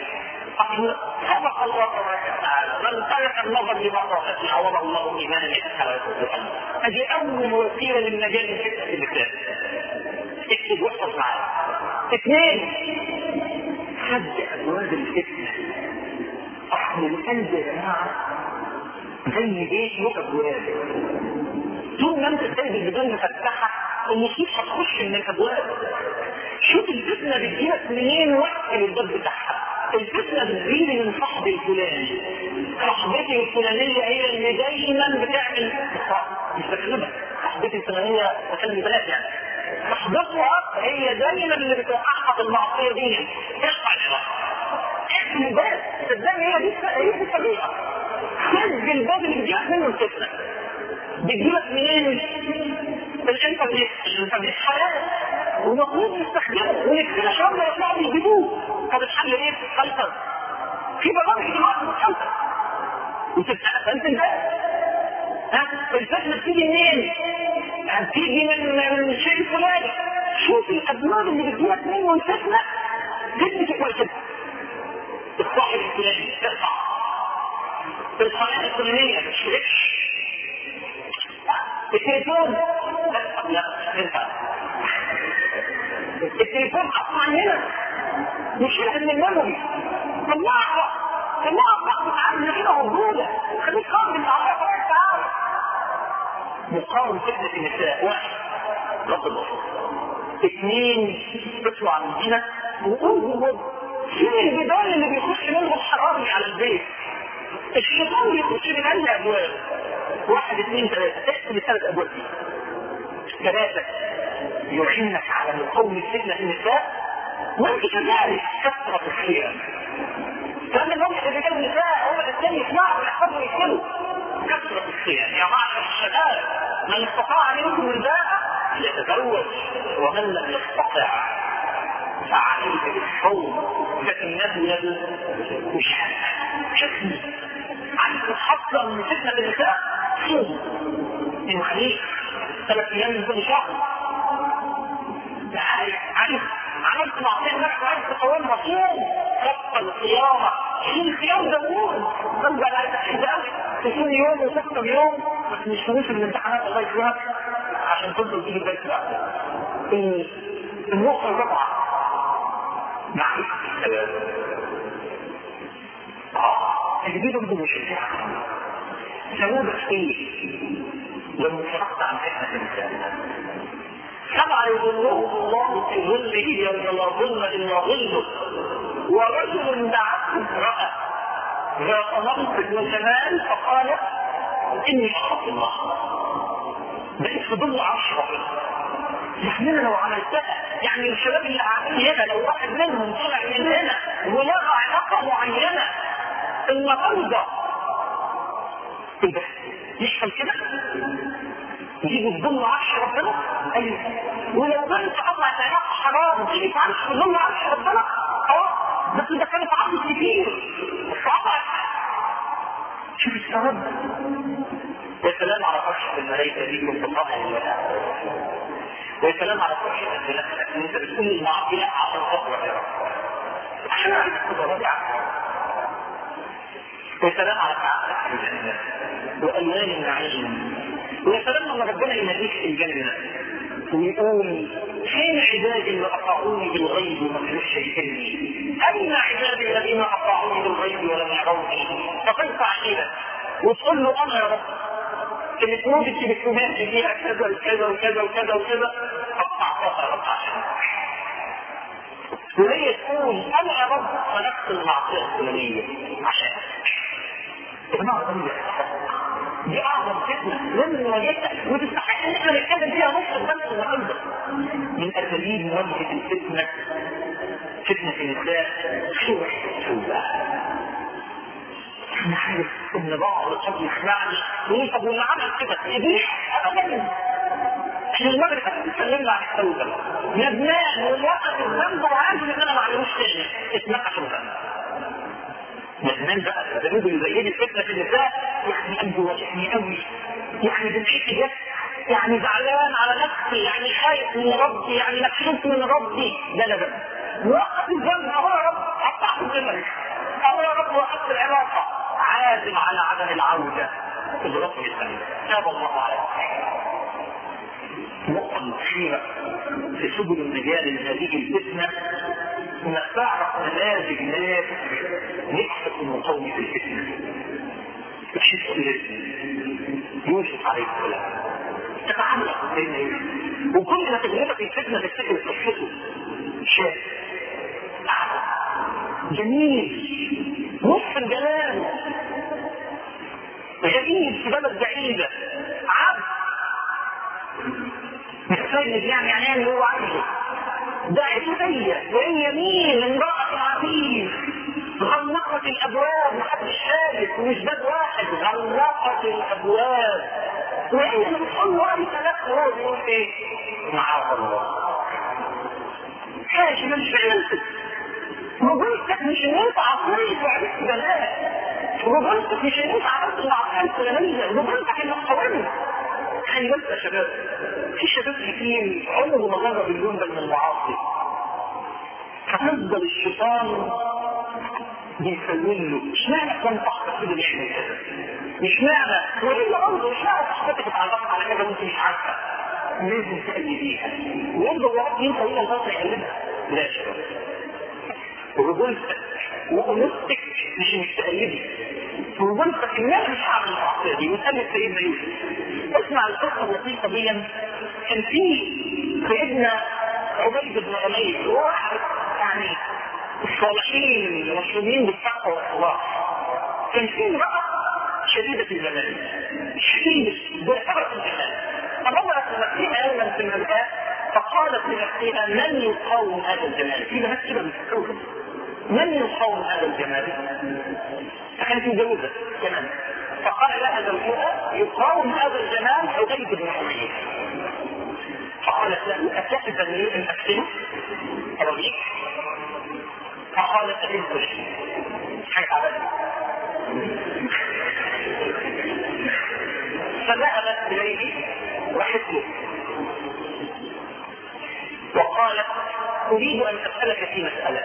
سبق الله تبارك وتعالى من ترك النظر لمقاصده عوض الله ايمانا يتحرك القلب هذه اول وسيله للنجاه من فتنه الاسلام اكتب واحفظ معايا اثنين حد ابواب الفتنه اصل القلب يا جماعه زي بيت له ابواب طول ما انت سايب البيبان مفتحه النصوص هتخش من الابواب شوف الفتنه بتجيلك منين وقت الباب بتاعها الفتنه بتجيلي من صاحبي الفلاني صاحبتي الفلانيه هي اللي دايما بتعمل مش بكلمك صاحبتي الفلانيه بكلم بنات يعني صاحبتها هي دايما اللي بتوقعها في المعصيه دي ارفع العلاقه احمي الباب صدقني هي دي هي دي الطريقه سد الباب اللي بيجيلك منه الفتنه بتجيلك منين؟ الانترنت الانترنت حلال ومفروض نستخدمه ونكتب شر يطلعوا يجيبوه طب الحل ايه؟ فلتر في برامج دلوقتي بتفلتر وتبقى انت ازاي؟ ها الفتنه بتيجي منين؟ بتيجي من من الشيء الفلاني شوف الابواب اللي بتجيلك منه الفتنه جد كويس كده الصاحب الفلاني ارفع القناه الفلانيه ما تشتركش التليفون لا ينفع التليفون قطع هنا نشيلها من الميموري طلعها طلعها ضغط عندنا كده موجوده خليك قابل بالعربيه تبارك تعالى مقاوم فتنه النساء واحد رب البصر اثنين اطلع من هنا وانظر فين الجدار اللي بيخش منه الحرامي على البيت الشيطان بيخش من انهي ابواب واحد اثنين ثلاثة اقسم الثلاث ابواب دي ثلاثة يعينك على مقاومة فتنة النساء وانت كذلك كثرة الخيام لأن الموقف اللي كان النساء هم الاثنين يسمعوا ويحفظوا ويكتبوا كثرة الخيام يا معشر الشباب من استطاع منكم الباء يتزوج ومن لم يستطع فعليه بالصوم فإنه يد مش شكل عايز تتحصل من فتنة النساء صوم من خليج ثلاث أيام من كل شهر عايز عايز معصية نفسك عايز تقومها صوم خط القيامة شيل القيام داوود ترجع عايز تحب قوي تصوم يوم وتفطر يوم بس مش فلوس الامتحانات الله يكرمك عشان تفضل تيجي البيت بقى النقطة الرابعة معرفة السبب تجديد بدون مشجع سببك ايه لما انصرفت عن فتنة الانسان سبعة يظلهم الله في ظله يوم لا ظل الا ظله ورجل دعته امرأة ذات منصب وجمال فقالت اني اخاف الله بقيت في ظل عرش ربنا يعني انا لو عملتها يعني الشباب اللي قاعدين هنا لو واحد منهم طلع من هنا ولغى علاقه معينه النهارده ايه ده؟ يحصل كده؟ يجي تضم عرش ربنا؟ ايوه ولو كانت قطعت علاقه حرام تيجي تعرف تضم عرش ربنا؟ اه بس ده كانت عرض كتير بس قطعت شوف الثواب يا سلام على فرشة الملائكة دي من بقاء الله ويا سلام على فرشة بنفسك ان انت بتقول المعصية عشان خاطر يا رب عشان عايز تبقى راجع ويا سلام على سعادتك في الجنة والوان النعيم ويا سلام لما ربنا يناديك في الجنة ويقول فين عبادي اللي اطاعوني بالغيب وما كانوش شايفيني؟ اين عبادي الذين اطاعوني بالغيب ولم يروني؟ فكيف عقيدة وتقول له انا يا رب اللي وجدت بالسماء فيها كذا وكذا وكذا وكذا وكذا قطعتها يا رب عشان وهي تقول انا يا رب خلقت المعصيه الفلانيه عشان يا جماعه دي اعظم فتنه لازم نواجهها وتستحق ان احنا نتكلم فيها نص بس النهارده من اساليب مواجهه الفتنه فتنه النساء شو التوبه انا عارف ان بعض قد يسمعني يقول طب واللي عمل كده يبيح ابدا احنا المغرب اتكلمنا عن التوبه ندمان ووقت الذنب وعارف ان انا ما علموش تاني اسمها توبه ندمان بقى الذنوب اللي زي دي فتنه في النساء يعني قلبي واجعني قوي يعني بنحس جد يعني زعلان على نفسي يعني خايف من ربي يعني مكشوف من ربي لا لا لا وقت الذنب اهو يا رب قطعت الذنب اهو يا رب وقفت العلاقه عازم على عدم العودة برب السلام تاب الله عليه النقطة الأخيرة في سبل النجاة من هذه الفتنة انك تعرف نماذج ناس نجحت المقاومة في الفتنة مش الاسم يوسف عليه السلام تتعلق بين يوسف وكل ما تجربة في الفتنة تفتكر قصته شاب جميل نصف الجلال جميل في بلد بعيدة عبد مستجد يعني يعني اللي هو عايزه ده عتبية وهي مين امرأة عزيز غلقت الابواب محدش شايف ومش باب واحد غلقت الابواب وهي اللي بتقول له انت نفسه هو بيقول ايه؟ معاذ الله حاجة مش عيلتك رجولتك مش ان انت عصرية وعرفت بنات رجولتك مش ان انت عرفت العصرية الفلانية رجولتك انك قومت خلي بالك يا شباب في شباب كتير عمره ما جرب اللون ده من المعاصي فتفضل الشيطان بيسلم له اشمعنى كان صاحبك كده بيعمل كده؟ اشمعنى؟ والا برضه اشمعنى صاحبتك اتعرفت على كده وانت مش عارفه؟ لازم تأذي بيها ويفضل يا رب انت الى الفتره يقلبها لا يا شباب ورجولتك وانوثتك مش مستقلبي ورجولتك ان انا مش هعمل المعصيه دي وتقلب سيدنا يوسف اسمع القصه اللطيفه دي كان في سيدنا عبيد بن عمير واحد يعني الصالحين المسلمين بالتقوى والاخلاص كان في امراه شديده الجمال شديده بإعتبار الجمال فنظرت لنفسها يوما في المرآة فقالت لنفسها من يقاوم هذا الجمال في ناس كده بتتكون من يقاوم هذا الجمال فكانت متجوزه كمان فقال لها زوجها يقاوم هذا الجمال عبيد بن حميد فقالت له اتحب ان اكتبه ارضيك فقالت احب لي حاجه عبادة فذهبت اليه وحسبه وقالت اريد ان اسالك في مساله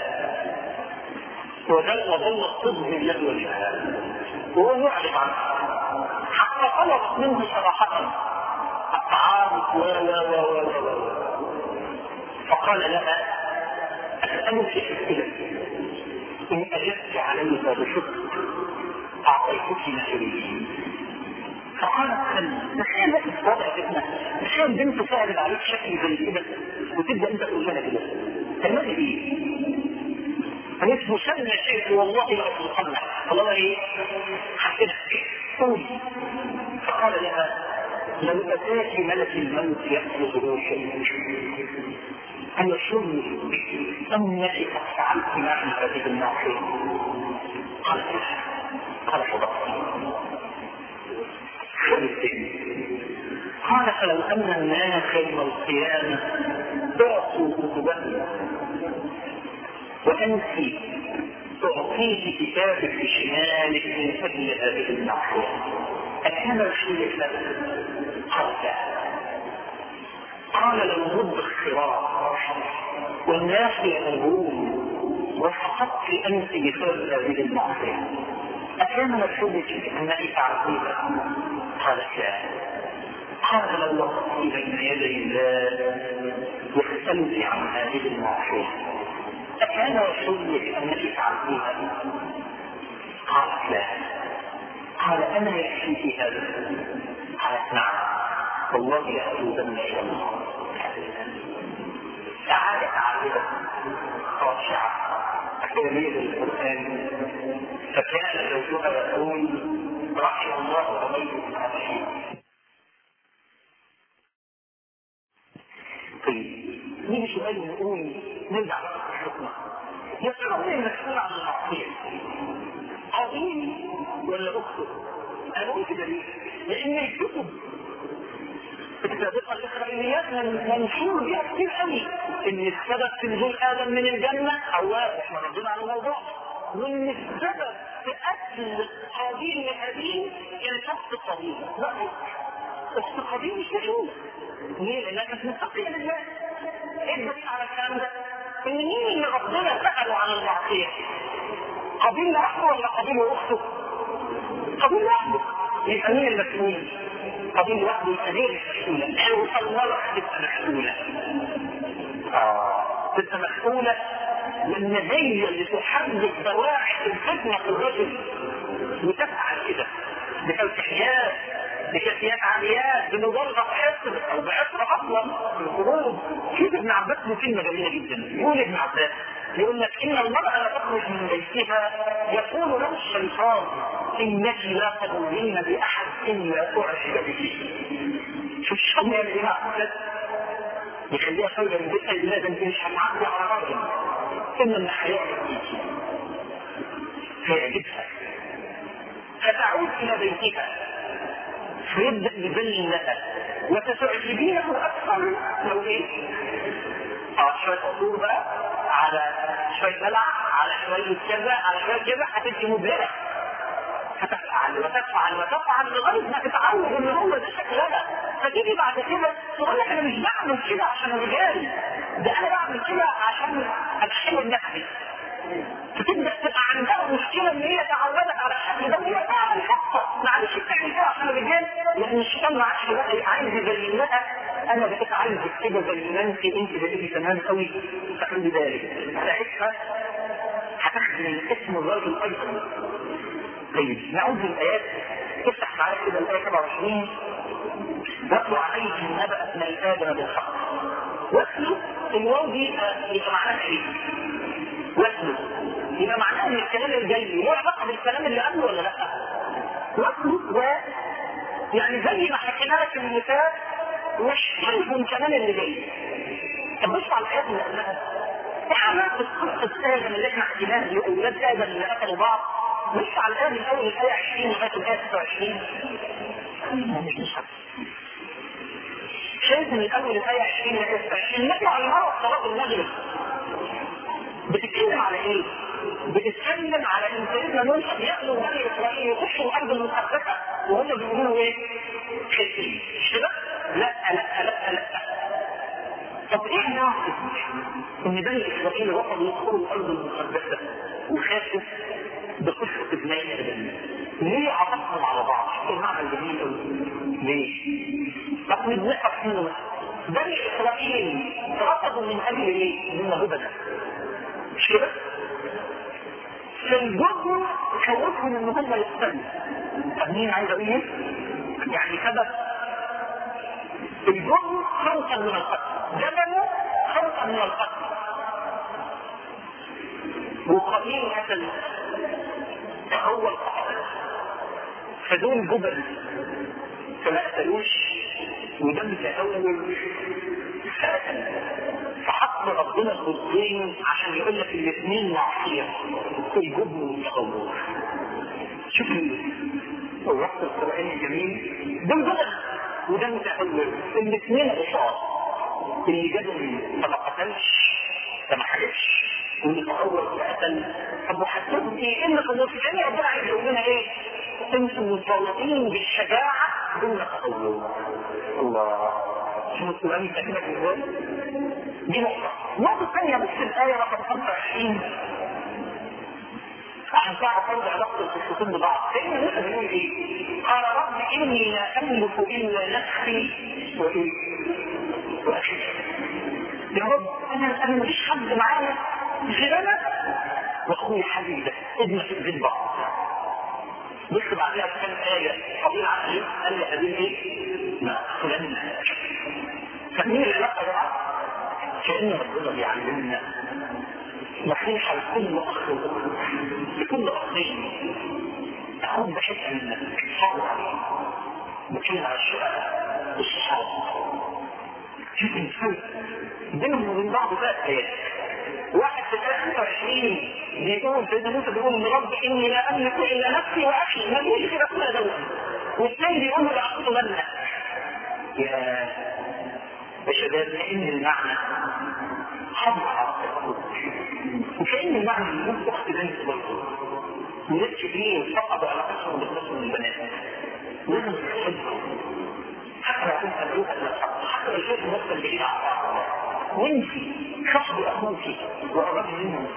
وظل وظل الصدق له وجهها وهو يعرض عنها حتى طلبت منه صراحة الطعام و و و و و فقال لها أسألك أسئلة إن أجبت عليها بشكر أعطيتك ما تريدين فقالت هل تخيل بس وضع فتنة تخيل بنت تعرض عليك شكل زي كده وتبدا انت تقول لها كده تعملي ايه؟ قالت مسلم شيء والله لا اطلقنا والله ايه؟ حسبت قولي فقال لها لو اتاك ملك الموت يقبض روحك أن يشم أنك قد فعلت معي هذه المعصية قال قال صدقت قال فلو أن الناس يوم القيامة أعطوا كتبهم وأنت تعطيه كتابك بشمالك من أجل هذه المعصية أكان رسولك له قال لا قال لو مد الصراط والناس يمرون وسقطت أنت بسبب هذه المعصية أكان مكتوبك أنك تعرفيها قالت لا قال لو وقفت بين يدي الله واختلت عن هذه المعصية أكان رسولك أنك تعرفيها قالت لا قال أنا يكفيك هذا قالت نعم والله لأتوبن إلى الله سعادة عابدة خاشعة تلميذ القرآن فكان زوجها يقول رحم الله رميت الصالحين طيب نيجي سؤال نقول نرجع بقى الحكمة يا ترى مين مسؤول عن المعصية؟ عظيم ولا أخته؟ أنا قلت ده ليه؟ لأن الكتب السابقة الإسرائيليات منشور فيها كتير قوي إن السبب في نزول آدم من الجنة حواء إحنا ردينا على الموضوع وإن السبب في قتل قابيل لهابيل كان شخص قابيل لا أخت قابيل مش مشهورة ليه؟ لأنها كانت متقية لله إيه الدليل على الكلام ده؟ إن مين اللي ربنا سأله عن المعصية؟ قابيل لوحده ولا قابيل وأخته؟ قابيل لوحده يبقى مين المسؤول؟ قبيل لوحده يبقى غير مسؤولة لو صورت تبقى مسؤولة اه تبقى مسؤولة لأن هي اللي تحرك دواعي الفتنة في الرجل وتفعل كده بتوسيحيات بكافيات عاليات بمجرد حصر او بعصر اصلا في الخروج شوف ابن عباس له كلمه جميله جدا يقول ابن عباس يقول لك ان المراه لا تخرج من بيتها يقول له الشيطان انك لا تضرين باحد الا اعجب به شوف الشيطان يعمل ايه مع يخليها خارجه من بيتها يقول لها ده انت مش هتعدي على راجل ثم من هيعجب بيكي فيعجبها فتعود الى بيتها فيبدا يبين لها وستعجبينه اكثر لو ايه؟ اه شويه عصور بقى على شويه دلع على شويه كذا على شويه كذا هتبقي مبهره هتفعل وتفعل وتفعل لغايه ما تتعود ان هو ده شكلها فتيجي بعد كده تقول لك انا مش بعمل كده عشان الرجال ده انا بعمل كده عشان ادخل النفسي فتبدا تبقى عندها مشكله ان هي تعودت على الشكل ده وهي تعمل حقها معلش بتعمل كده عشان الرجال لان الشيطان ما عادش بقى عايز يبين لها انا بقيت عايزك كده زي ما انت انت بقيتي تمام قوي فخلي بالك ساعتها هتاخد من اسم الراجل ايضا طيب نعود للايات افتح معايا كده الايه 27 واتلو عليهم نبأ ابن ادم بالحق واتلو الواو دي يبقى معناها ايه؟ واتلو يبقى معناه ان الكلام الجاي له علاقه بالكلام اللي قبله ولا لا؟ واتلو و يعني زي ما حكينا لك في المثال مش هيكون كمان اللي جاي طب بص على الايات اللي قبلها ايه علاقه قصه ادم اللي احنا حكيناها دي واولاد ادم اللي قتلوا بعض مش على الايه من اول الايه 20 لغايه الايه 26 مش مش شايف من اول الايه 20 لغايه 26 نطلع المره صلاه المغرب بتتكلم على ايه؟ بتتكلم على ان سيدنا نوح يأمر بني اسرائيل يخشوا الارض المقدسه وهم بيقولوا ايه؟ خايفين مش كده؟ لا لا لا لا طب ايه ناقص ان بني اسرائيل رفضوا يدخلوا الارض المقدسه وخافوا بقصه ابني ادم ليه عطفهم على بعض؟ شوفوا المعنى الجميل قوي ليه؟ طب نبنقف منه بني اسرائيل رفضوا من اجل ايه؟ من هبله مش كده؟ في الجبر خوفهم ان هم يقتلوا طب مين عايز اقول ايه؟ يعني سبب الجبر خوفا من القتل جبلوا خوفا من القتل وقليل مثلا هو القتل فدول جبل فما قتلوش وده متأول فقتل فحط ربنا الضدين عشان يقول لك الاثنين معصية الجبن والتغور شوف الربط القرآني الجميل ده مجرد وده متأول الاثنين عصاة اللي جابهم فما قتلش فما حدثش واللي تأول فقتل طب وحسبوا ايه؟ ان في الوصفين ربنا عايز يقول لنا ايه؟ انتم مطالبين بالشجاعة دون تطور الله شوف القرآن يتكلمك ازاي؟ دي نقطة النقطة الثانية بص الآية رقم 25 عشان تعرف برضه علاقة القصتين ببعض فإن لسه بنقول إيه؟ قال رب إني لا أملك إلا نفسي وإيه؟ وأخي يا رب أنا أنا مفيش حد معايا غير أنا وأخوي حبيبة ابن في البيت بعض بص بعدها كام آية قبيل عقلي قال لي هذه إيه؟ ما فلان فمين العلاقة بقى؟ كأن ربنا بيعلمنا نصيحة لكل أخ وأخت لكل أخين أخوك بحث منك حافظ عليه بتكلم على الشقة والصحاب شوف الفرق بينهم وبين بعض ثلاث آيات واحد في 23 بيقول سيدنا موسى بيقول ان رب اني لا املك الا نفسي واخي ما بيقولش كده كل دول والثاني بيقول له لاقتلنك يا يا شباب كأن المعنى حضر وكأن المعنى يقول أخت بنت برضه ولاد كبير فقد علاقتهم بالقسم من البنات لازم تحبهم حتى لو كنت أبوك حتى لو كنت نفسا بعيد عن بعض وانت صاحب أخوك وقرب منه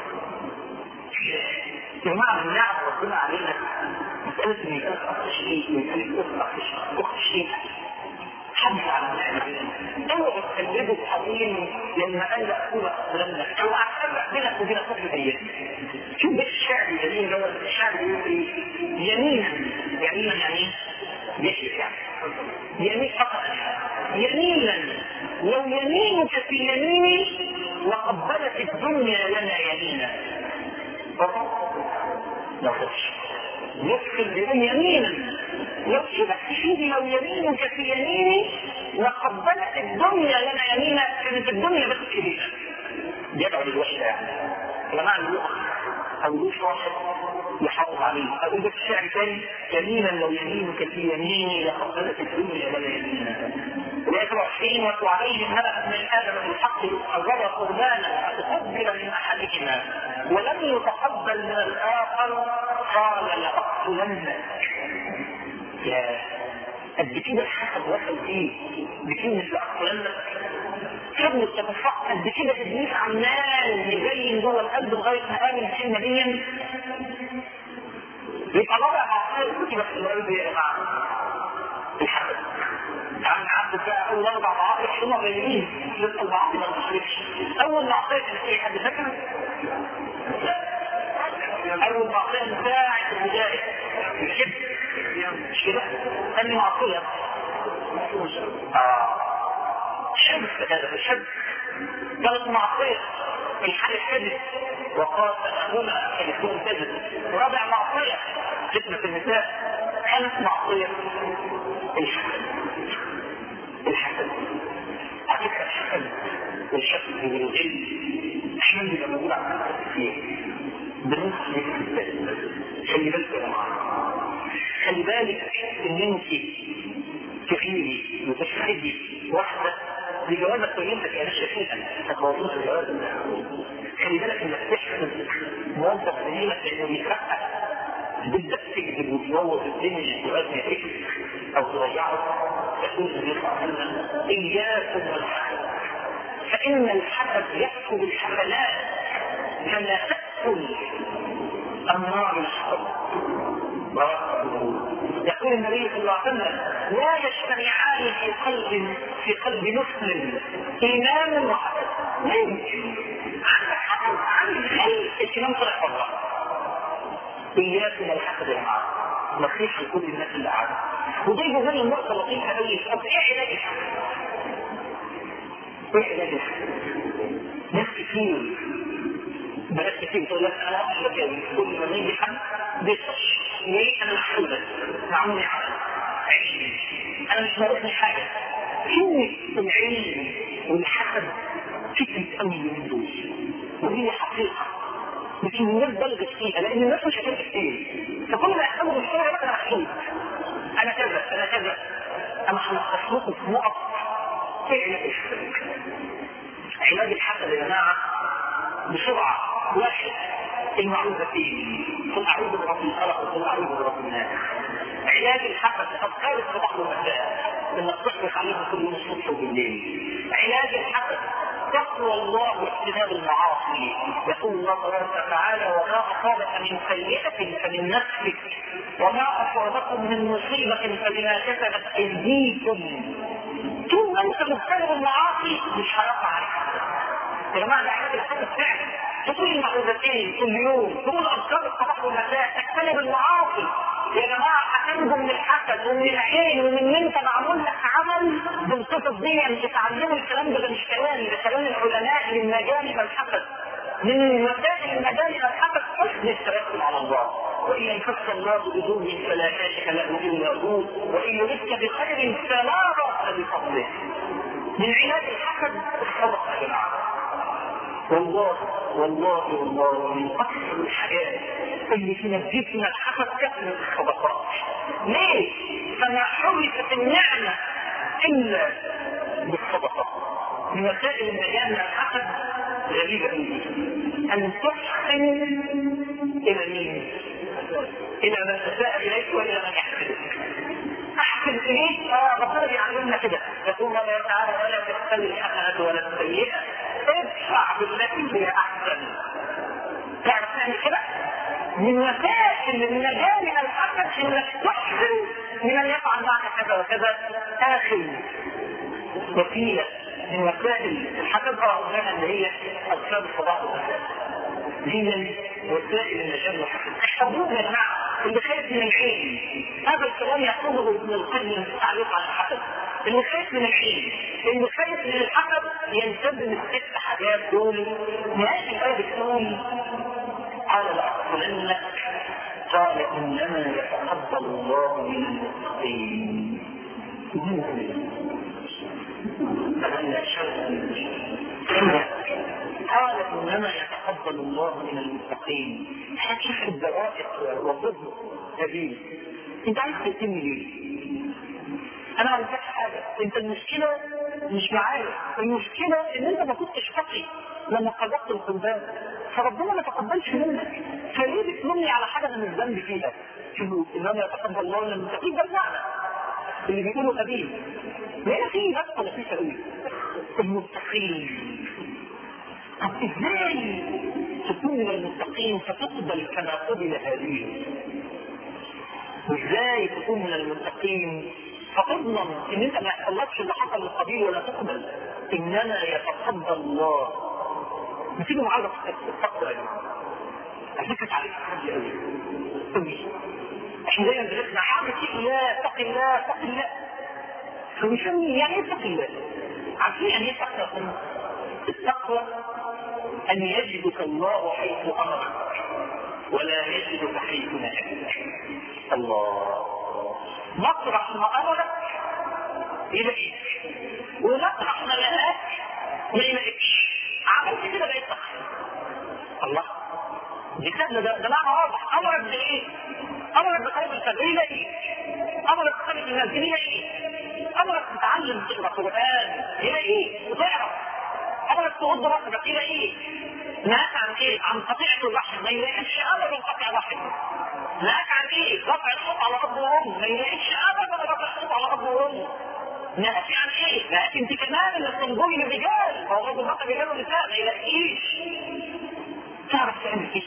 يا جماعة من نعم ربنا علينا مسألة إن يكون أخت شيء ويكون أخت شيء حدث على النعمة اوعى تقلبه الحقيقي لما قال لك اقول اقبلنا او اعتبر بينك وبين اخوك الايام شوف بس الشعر الجميل هو الشعر بيقول ايه يمينا يمينا يعني يحلف يعني يمين فقط يمينا لو يمينك في يميني وقبلت الدنيا لنا يمينا لا تخش يدخل بهم يمينا لو شبهت فيه لو يمينك في يميني لقبلت الدنيا لنا يمينا كانت الدنيا بس كبيرة يدعو للوحدة يعني جماعة الوقت أو لوش واحد يحافظ عليه أو إذا في الشعر ثاني يمينا لو يمينك في يميني لقبلت الدنيا لنا يمينا ويقرأ وعشرين واتل عليهم نبأ من آدم بالحق قرر قربانا فتقبل من أحدهما ولم يتقبل من الآخر قال لأقتلنك يا قد كده الحسد وصل فيه بكلمة لأقتلنك كلمة تتفق قد كده ابليس عمال يبين جوه القلب لغاية ما قال الكلمة دي يبقى رابع معصية كتبت في القلب يا جماعة الحسد يعني عبد بقى اول اربع معاصي هم قليلين لسه المعاصي ما تخلفش اول معصيه كانت ايه حد فاكر؟ اول معصيه ساعه البدايه الشرك مش كده؟ ثاني معصيه اه شرك هذا الشرك ثالث معصيه الحال الكذب وقال تأخذنا كلمتهم كذب رابع معصيه فتنه النساء خامس معصيه الحسد الحسد على فكره الحسد والشك والجن احنا بنبقى موجود على كتير بنص خلي بالك يا جماعه خلي بالك ان انت تغيري وتشهدي واحده بجوازك ويمتك يا باشا فيها هتوظف الجواز خلي بالك انك تحسد موظف زميلك لانه بيترقى تبدا تكذب وتبوظ الدنيا الجواز ما يكذب او تضيعه يقول النبي صلى الله عليه وسلم اياكم والحسد فان الحسد ياكل الحسنات كما تاكل النار الحطب يقول النبي صلى الله عليه وسلم لا يجتمعان في قلب في قلب مسلم ايمان وحسد لا يمكن عندك حسد عندك غير الكلام طلع بره اياكم الحسد يا جماعه نصيحه لكل الناس اللي قاعده وده يجي زي النقطه لطيفه قوي طب ايه علاج الحسد؟ ايه علاج الحسد؟ ناس كتير بنات كتير تقول لك انا احب كل ما يجي حد بيخش ليه انا محسوبه معمولي على عيني انا مش ناقصني حاجه كلمه العلم والحسد فكره قوي من دول وهي حقيقه لكن الناس بلغت فيها لان الناس مش هتبقى كتير فكل ما يحصلوا بالشغل انا محسوب انا كذا انا كذا انا هلخص لكم في نقط فعلا علاج الحسد يا جماعه بسرعه واحد المعوذتين قل اعوذ برب الفلق وقل اعوذ برب الناس علاج الحسد اذكار الصباح والمساء انك تصبح عليهم كل يوم الصبح وبالليل علاج الحسد تقوى الله واجتناب المعاصي يقول الله تبارك وتعالى وما اصابك من سيئه فمن نفسك وما اصابكم من مصيبه فبما كسبت ايديكم طول ما انت مجتنب المعاصي مش هيقع عليك يا جماعه ده علاج الحسد فعلا تقول المعوذتين كل يوم تقول اذكار الصباح والمساء تجتنب المعاصي يا جماعه هتنجو من الحسد ومن العين ومن ان انت معمول لك عمل بالقصص دي يعني تتعلموا الكلام ده مش كلامي ده كلام العلماء للنجاه من الحسد من مسائل النجاه من الحسد حسن التوكل على الله وان يمسك الله بضر فلا كاشف له الا هو وان يردك بخير فلا راس بفضله من علاج الحسد الصدقه يا جماعه والله والله والله من اكثر الحاجات اللي تنجيك من الحسد كثره الصدقات ليه؟ فما حركت النعمه الا بالصدقه من وسائل النجاه من الحسد غريبه جدا ان تحسن الى مين؟ الى من تساء اليك والى من يحسدك احسن اليك اه ربنا بيعلمنا كده يقول الله تعالى ولا تستوي الحسنه ولا السيئه ادفع بالتي هي احسن تعرف تعمل كده من وسائل النجاة من الحسد انك تحسن من ان يفعل معك كذا وكذا اخر وسيله من وسائل الحسد اه قلناها اللي هي اذكار الصباح والمساء دي وسائل النجاة من الحسد احفظوه يا جماعه اللي خايف من العين هذا الكلام يقوله ابن القيم في التعليق على الحسد اللي خايف من العين اللي خايف من الحسد يلتزم الست حاجات دول نهايه الايه بتقول قال لاقتلنك قال انما يتقبل الله من المتقين فمن شر قال انما يتقبل الله من المتقين هتشوف الدرائق والضد هذه انت عايز تتم ليه؟ انا عايز حاجه انت المشكله مش معايا المشكله ان انت ما كنتش تقي لما قدرت القربان فربنا ما تقبلش منك فليه بتلومني على حاجه انا مش ذنب فيها شوفوا انما يتقبل الله من المتقين ده المعنى اللي بيقولوا قديم هنا في نقطه لطيفه قوي المتقين طب ازاي تكون من المتقين فتقبل كما قبل هذه وازاي تكون من المتقين فتضمن ان انت ما يحصلكش اللي حصل للقبيل ولا تقبل انما يتقبل الله نسيبه معايا التقوى يا جماعه افكرت عليك حاجه قوي قوي احنا دايما بنسمع حاجه اتق الله اتق الله اتق الله فبيسمي يعني ايه اتق الله؟ عارفين يعني ايه التقوى التقوى أن يجدك الله حيث أمرك ولا يجدك حيث نهاك الله مطرح ما أمرك يلاقيك ومطرح ما نهاك ما يلاقيكش عملت كده بقيت تقوى الله دي سهلة ده, ده معنى واضح أمرك بإيه؟ أمرك بقلب الفجر يلاقيك أمرك بقلب الناس يلاقيك أمرك تتعلم تقرأ قرآن يلاقيك وتعرف أمرك تغض بصرك يلاقيك نهاك عن ايه؟ عن قطيعة الرحم ما يلاقيش ابدا قطع رحم. نهاك عن ايه؟ رفع الحوض على اب وام ما يلاقيش ابدا رفع الحوض على اب وام. نهاك عن ايه؟ نهاك انت كمان اللي تنظري للرجال هو برضه بقى رجال ونساء ما يلاقيش. تعرف تعمل ايه؟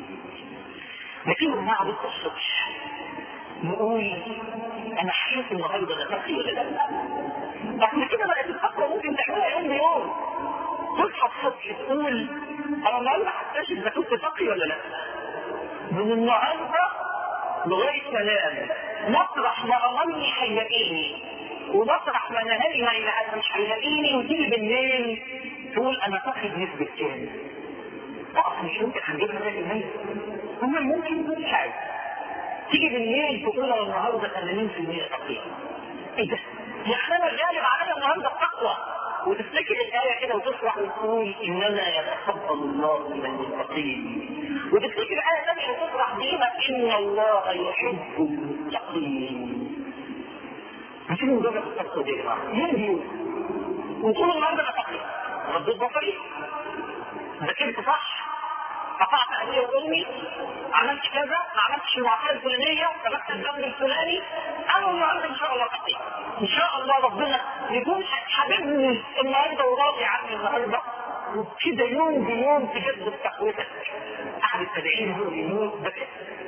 لكن جماعة بص الصبح نقول انا حاسس النهارده انا تقي ولا لا؟ اصل كده بقت الخطوه ممكن تعملها يوم بيوم تصحى الصبح تقول انا النهارده هكتشف اذا كنت تقي ولا لا من النهارده لغايه ما انام مطرح ما امرني هيلاقيني ومطرح ما نهاري ما يلاقيني مش هيلاقيني وتيجي بالليل تقول انا تقي بنسبه كام اصل مش ممكن هنجيبها 100% هم ممكن مش عارف تيجي بالليل تقول انا النهارده 80% تقي ايه ده؟ يعني انا غالب عليا النهارده التقوى وتفتكر الآية كده وتفرح وتقول إنما يتقبل الله من المتقين وتفتكر الآية ثانية وتفرح بيها إن الله يحب المتقين عشان مجرد التقوى دي يا جماعة ليه دي؟ وطول النهارده انا فقير رديت بصري ذاكرت صح قطعت ابويا وامي عملت كذا ما عملتش المعصيه الفلانيه تركت الذنب الفلاني انا النهارده ان شاء الله خطيت ان شاء الله ربنا يكون حبيبني النهارده وراضي عني النهارده وكده يوم بيوم تجدد تقوتك قعد تدعين دول يموت بكى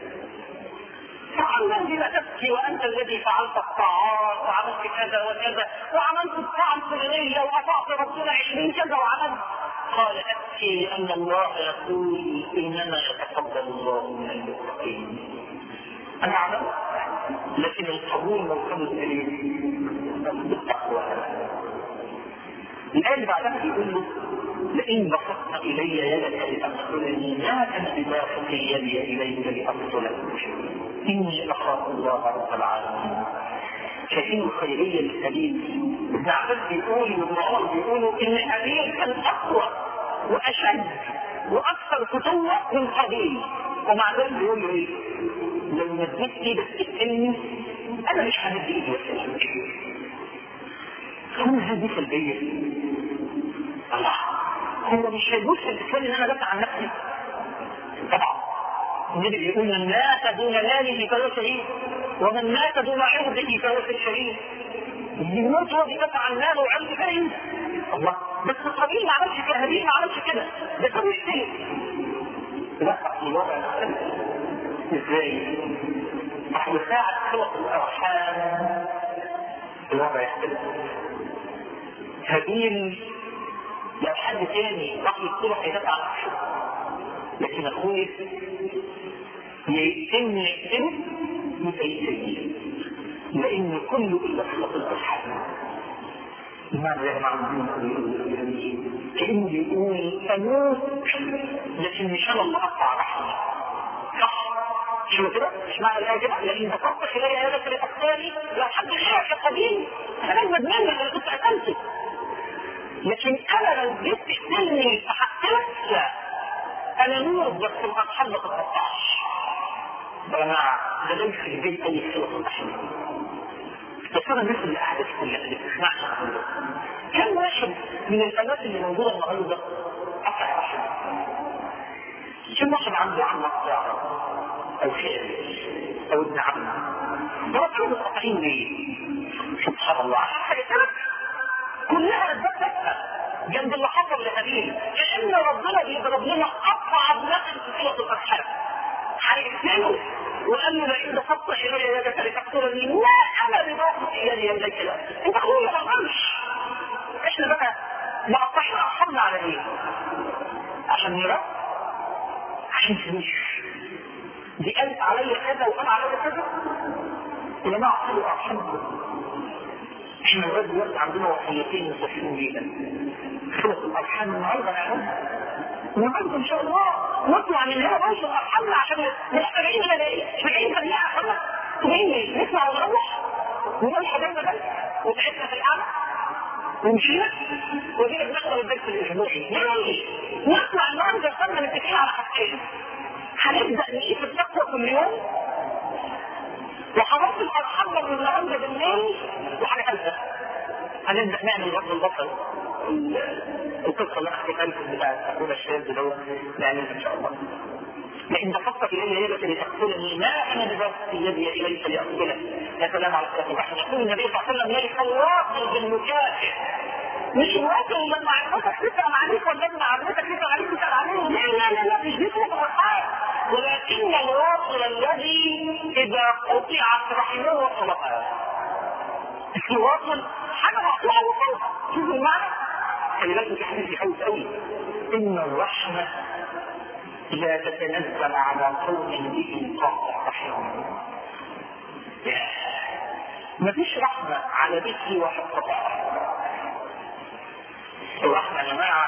طبعا الذي لا تبكي وانت الذي فعلت الطاعات وعملت كذا وكذا وعملت الطاعه الفلانيه واطعت ربنا 20 كذا وعملت قال ابكي لان الله يقول انما يتقبل الله من المتقين انا اعلم لكن القبول مرتبط بالايه؟ بالتقوى الآية اللي بعدها بيقول له لئن بسطت إلي يدك لتقتلني ما أنا بباسط يدي إليك لأقتلك إني أخاف الله رب العالمين شايفين الخيرية السليم ابن عباس بيقول وابن عمر بيقولوا إن أبيه كان أقوى وأشد وأكثر فتوة من قبيل ومع ذلك بيقول له إيه؟ لو مديت إيدك تقتلني أنا مش همد إيدي وأسلمك هل هذه سلبية؟ الله هو مش هيجوز في الإسلام إن أنا بدافع عن نفسي؟ طبعا النبي بيقول من مات دون ماله فهو شهيد ومن مات دون عرضه فهو في الشهيد اللي يموت هو بيدافع عن ماله وعرضه فين؟ الله بس القبيل ما عملش كده هابيل ما عملش كده ده كان يشتري لا الوضع ازاي؟ نحن ساعة خلق الأرحام الوضع يختلف هابيل لو حد تاني راح يقتله هيدافع عن نفسه لكن اخويا يتم يقتله يبقى يسيء لان كله الا خلق الارحام لماذا يا جماعه كانه بيقول اموت لكن مش انا اللي اقطع رحمي صح شو كده؟ مش معنى الايه كده؟ لان بسطت الي يدك لاقتالي لو حد خاف يا قديم انا ندمان اللي كنت قتلته لكن انا لو جيت تقتلني فهقتلك انا نور بس الارحام ما تتقطعش يا جماعه ده ليس في البيت اي خلق الرحم بس انا مثل الاحداث كلها اللي بتسمعش كم واحد من الالات اللي موجوده النهارده قطع رحم كم واحد عنده عم قطع او خير او ابن عم ده كانوا متقطعين ليه؟ سبحان الله عشان حاجه ثلاث كلها اتبقى جنب اللي حصل لهابيل كأن ربنا بيضرب لنا أصعب نقل في سورة الأرحام هيقتله وقال له لئن بسطت إلي يدك لتقتلني لا أنا بباسط يدي يدك كده أنت أخويا ما تقولش إحنا بقى مقطعين أرحامنا على إيه؟ عشان نرى عشان فلوس دي قالت عليا كذا وقال عليا كذا يا جماعة خلوا أرحامكم احنا لغايه دلوقتي عندنا وصيتين مستشفين بيها خلق الارحام النهارده نعملها النهارده ان شاء الله نطلع من هنا نوصل ارحامنا عشان محتاجين لنا ايه؟ محتاجين تبيع ارحامنا تبين نسمع ونروح ونقول حضرنا بس وتعبنا في القعده ومشينا وجينا بنحضر الدرس الاسبوعي نعمل نطلع النهارده صرنا متفقين على حاجتين هنبدا نقيس التقوى كل يوم وخلاص الارحام من النهارده بالليل وحاجه ثالثه هنبدا نعمل رد البصر القصه اللي انا حكيتها لكم بتاعت اخونا الشاذ دوت نعملها ان شاء الله لئن بسطت الي يدك لتقتلني ما انا ببسط يدي اليك لاقتلك يا سلام على الصلاه والسلام يقول النبي صلى الله عليه وسلم ليس الواصل بالمكافئ مش واصل لما عرفتك تسال عليك ولا لما عرفتك تسال عليك تسال عليه لا لا لا لا مش دي الحال ولكن الواصل الذي اذا قطعت رحمه وصلها الواصل حاجه مقطوعه وصلها شوف المعنى خلي بالك في حديث يخوف قوي ان الرحمه لا تتنزل على قوم به قاطع رحمهم مفيش رحمة على بيتي واحد قطع الرحمة يا جماعة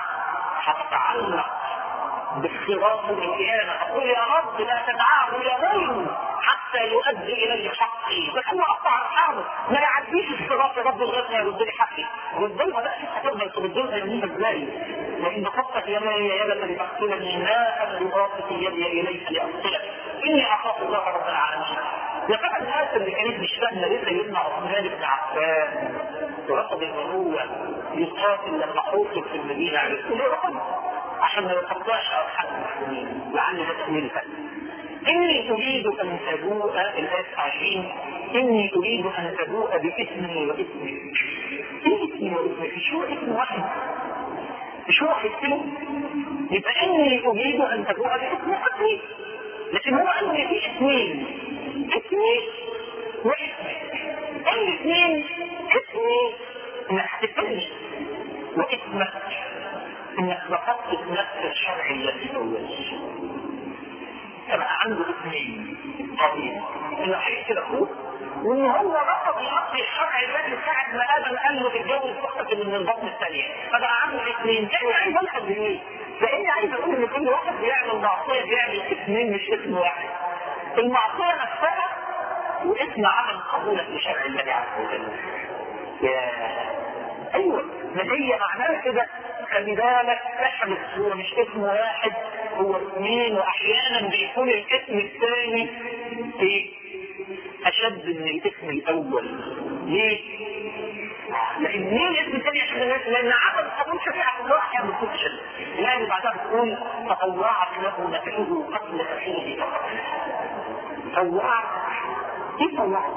هتتعلق بالصراط والقيامة أقول يا رب لا تدعاه يموت حتى حتى يؤدي الي حقي لكن اقطع ارحامه ما يعديش الصراط رب لغايه ما يرد لي حقي والظلمه بقى كيف هتقدر تردها يمين ازاي؟ وان خطت يدي يدك لتقتلني ما انا بباسط يدي اليك لاقتلك اني اخاف الله رب العالمين لقد الناس اللي كانت مش فاهمه ليه سيدنا عثمان بن عفان ورفض النبوه يقاتل لما حوصل في المدينه عرفت ليه رفض؟ عشان ما يقطعش ارحام المسلمين لعل ده تأويلها إني أريد أن تبوء الآية 20 إني أريد أن تبوء باسمي واسمك إيه اسمي واسمك مش هو اسم واحد مش هو اسمه يبقى إني أريد أن تبوء باسمي واسمي لكن هو قال لي في اسمين اسمي واسمك الاثنين اسمي انك تفهمني واسمك انك رفضت نفس الشرع الذي زوجت فبقى عنده اثنين قضيه انه حيث كده اخوه وان هو رفض نص الشرع الذي ساعة ما ادم قال له تتجوز اختك من البطن الثانيه فبقى عنده اثنين كاني عايز الحق بايه؟ لاني عايز اقول ان كل واحد بيعمل معصيه بيعمل اثنين مش اسم واحد المعصيه نفسها واسم عمل قبولك لشرع الله عز وجل يا ايوه ما هي معناها كده خلي بالك احرص هو مش اسم واحد هو اثنين واحيانا بيكون الاسم الثاني ايه اشد من الاسم الاول ليه؟ لان مين الاسم الثاني عشان لان عدم قبول شريعه الله احيانا بتكون اشد يعني بعدها بتقول تطوعت له نفسه قتل اخيه فقط طوعت ايه طوعت؟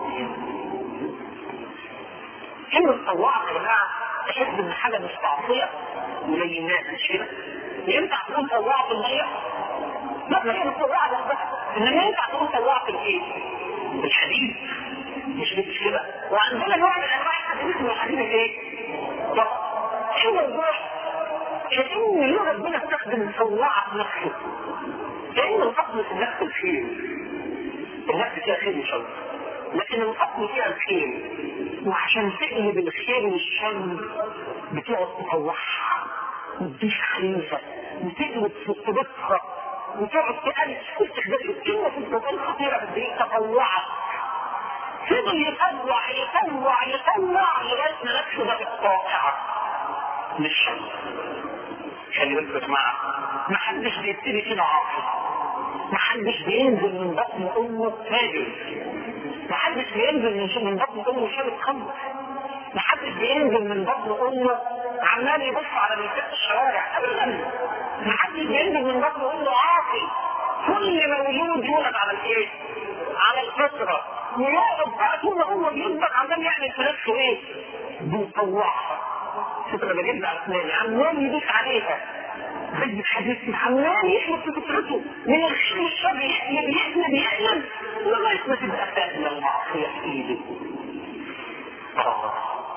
كلمة طوعت يا جماعة تحس ان حاجة مش تعطية زي الناس مش كده؟ ينفع تقول طوعت المية؟ لا ما هي طوعت لوحدها انما ينفع تقول طوعت الايه؟ الحديد مش مش كده؟ وعندنا نوع من انواع الحديد اسمه الحديد الايه؟ طب ايه الموضوع؟ كأن ليه ربنا استخدم طوعت نفسه كأن الاصل في النفس الخير النفس فيها خير وشر لكن الاصل فيها الخير وعشان تقلب الخير والشر بتقعد تطوعها وتضيف خليفه وتقلب في صدقها وتقعد تقلب استخدام الكلمه في القران خطيره قد ايه تطوعت فضل يطوع يطوع يطوع لغايه ما نفسه بقت طائعه للشر خلي بالكم يا جماعه ما حدش بيبتدي فينا عاصي ما حدش بينزل من بطن امه فاجر ما حدش بينزل من من بطن امه شارب خمر ما حدش بينزل من بطن امه عمال يبص على نساء الشوارع ابدا ما حدش بينزل من بطن امه عاصي كل مولود يولد على الايه؟ على الفطره ويقعد بقى طول ما هو بيكبر عمال يعمل في نفسه ايه؟ بيطوعها فكره بجد على اسناني عمال يدوس عليها بجد حديث عمال يحلب في فطرته من الخير والشر يحلب يحلب يحلب لغايه ما تبقى فاهمه المعصيه في ايده آه.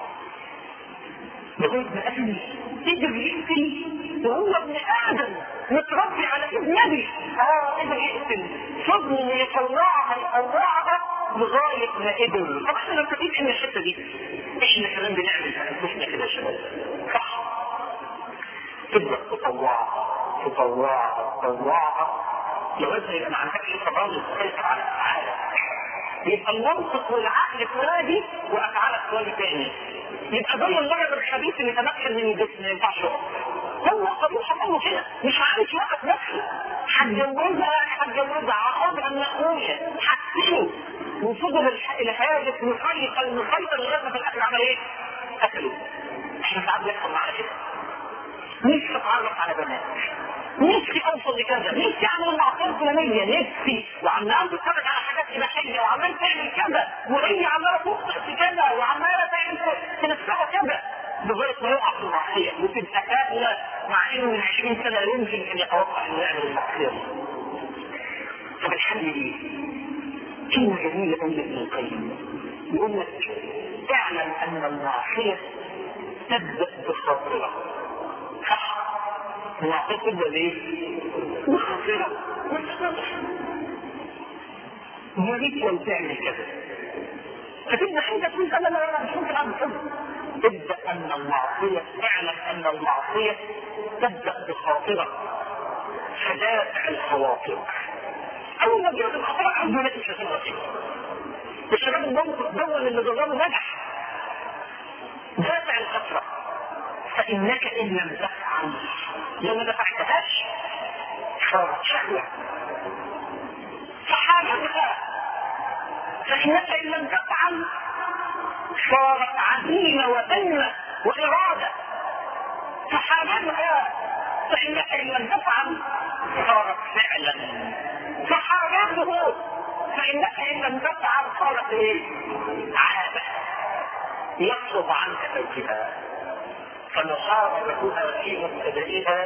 لغايه ما قال قدر يقتل وهو ابن ادم متربي على ايد نبي اه قدر يقتل فضل يطلعها يطلعها لغايه ما قدر طب احنا متفقين ان الحته دي احنا كمان بنعمل انفسنا كده يا شباب صح تبدا تطوعها تطوعها تطوعها لغايه ما يبقى ما عندكش تبرز تسيطر على افعالك يبقى المنطق والعقل في وادي وافعالك في وادي تاني يبقى زي المرض الخبيث اللي تمكن من الجسم ما ينفعش هو قبول حصل له كده مش عارف يوقف نفسه هتجوزها هتجوزها هاخدها من اخويا هقتله وفضل الحادث مخيط المخيط لغايه ما في الاخر عمل ايه؟ قتله احنا ساعات بيحصل معانا كده نفسي اتعرف على بنات نفسي اوصل لكذا نفسي اعمل المعصيه الفلانيه نفسي وعمال بتتفرج على حاجات اباحيه وعمال تعمل كذا وهي عماله تخطئ في كذا وعماله تعمل في نفسها كذا لغايه ما يقع في المعصيه وتبقى كامله مع انه من 20 سنه لا يمكن ان يتوقع انه يعمل المعصيه دي. طب الحل ايه؟ كلمه جميله قوي ابن القيم يقول لك اعلم ان المعصيه تبدا بالخاطره صح المعصيه تبدا بايه؟ بالخاطره يا ريت لو تعمل كذا فتبدا انت تقول انا لا لا مش ممكن اعمل كذا تبدا ان المعصيه اعلم ان المعصيه تبدا بخاطره فدافع الخواطر اول ما جرب الخطر عنده نتيجه في الرصيد الشباب الموقف دون اللي جربه نجح دافع الخطره فانك ان لم تفعل لو ما دفعتهاش صارت شهوه فحاربها فانك ان لم تفعل صارت عزيمه وهمه واراده فحاربها فانك ان لم تفعل صارت فعلا فحاربه فانك ان لم تفعل صارت ايه؟ عاده يصرف عنك توجيهها فمحاربتها في مبتدئها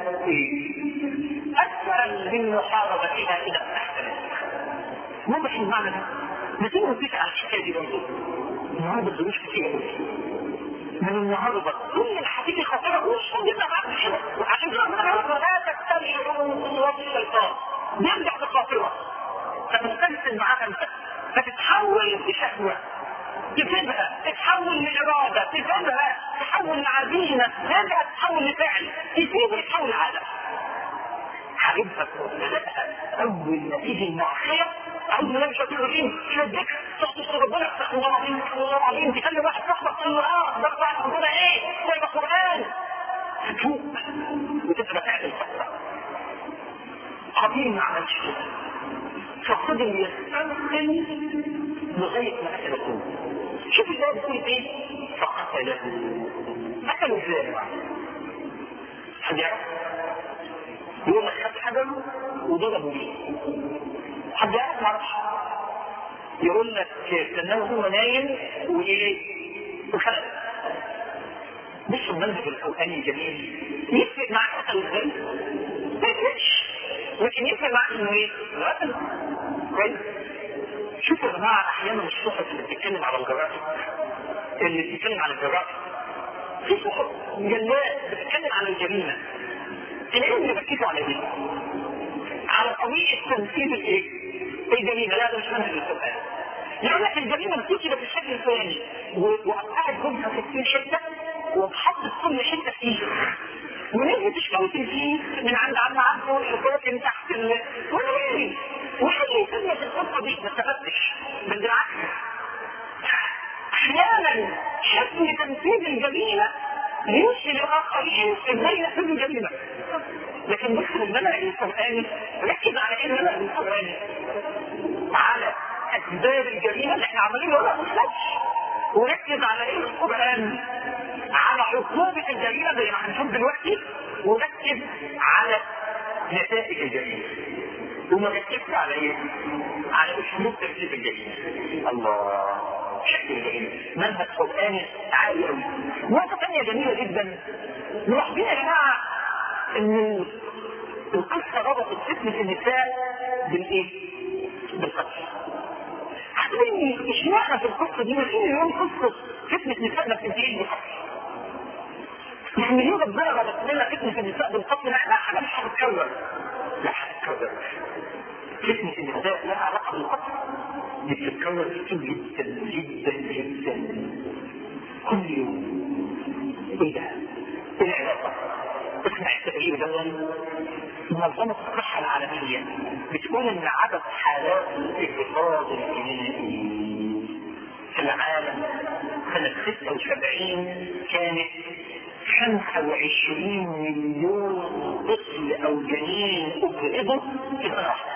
اسهل من محاربتها اذا فتحت واضح المعنى ده لكن نتيجة على الحكايه دي برضه النهارده الدروس كتير من النهارده كل الحديث خطيره وش جدا عشان كده لا تستبشروا من خطوات الشيطان بيرجع بخاطره فتستمثل معاها انت فتتحول لشهوه تفيدها تتحول لإرادة تفيدها تتحول لعزيمة ترجع تتحول لفعل تفيد تتحول لعادة حبيبها أول ما تيجي المعصية أعوذ بالله من الشيطان الرجيم يشدك تخطط ربنا استغفر الله العظيم استغفر الله العظيم تكلم واحد صاحبك تقول له اه ده بتاع ربنا ايه؟ ده القرآن تفوق وتبقى فعل الفترة عظيم ما عملش كده فخد اللي يستنقل لغاية ما أكل الكون شوف الآية بتقول إيه فقتله أكلوا إزاي حد يعرف يقول لك خد حجره وضربوا بيه حد يعرف معرفش يقول لك استناه هو نايم وايه وخلق بص المنهج القرآني الجميل يفرق معاك قتل ازاي؟ ما يفرقش لكن يفرق معاك انه ايه؟ قتل كويس شوفوا يا جماعه احيانا الصحف اللي بتتكلم على الجرائم اللي بتتكلم على الجرائم في صحف مجلات بتتكلم على الجريمه تلاقيهم اللي بيركزوا على ايه؟ على طريقه تمثيل الايه؟ الجريمه لا ده مش منهج القران يقول لك الجريمه بتكتب بالشكل الفلاني وقطعت جزءها في 60 حته واتحطت كل حته فيه ونزلت الشوط فيه من عند عم عبده والحكايه تحت ال وايه وحل يسمى في القصه دي ما استفدتش بل بالعكس احيانا حسن تنفيذ الجريمه يمشي للاخرين ازاي ينفذوا الجريمه لكن بص المنهج القراني ركز على ايه المنهج القراني على اسباب الجريمه اللي احنا عمالين نقولها مش وركز على ايه القران على عقوبة الجريمة زي ما هنشوف دلوقتي وركز على نتائج الجريمة وما ركزش على ايه؟ على اسلوب ترتيب الجريمة الله شكل الجريمة منهج قرآني عالي قوي نقطة ثانية جميلة جدا ملاحظين يا جماعة ان القصة ربطت فتنة النساء بالايه؟ بالقتل هتلاقي اشمعنى في القصة دي مفيش اليوم قصة فتنة نساء ما بتنتهيش بالقتل يعني ليه ربنا ربط لنا فتنة النساء بالقتل لا لا حاجة مش هتتكرر لا هتتكرر فتنة النساء لها علاقة بالقتل دي بتتكرر كتير جدا جدا جدا كل يوم ايه ده؟ ايه العلاقة؟ اسمع التقرير ده منظمة الصحة العالمية بتقول ان عدد حالات الاغراض الجنائي في العالم سنة 76 كانت 25 مليون طفل او جنين اجهضوا في سنة واحدة.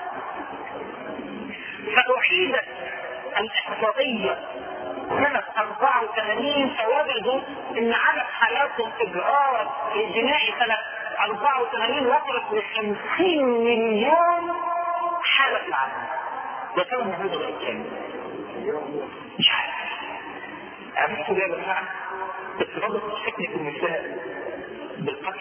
فأحيلت الإحصائية سنة 84 فوجدوا ان عدد حالات الاجهاض الجنائي سنة 84 وصلت ل 50 مليون حالة في العالم. ده كان موجود الإنسان. مش عارف. عرفتوا ليه يا جماعة؟ اتربط فتنة النساء بالقتل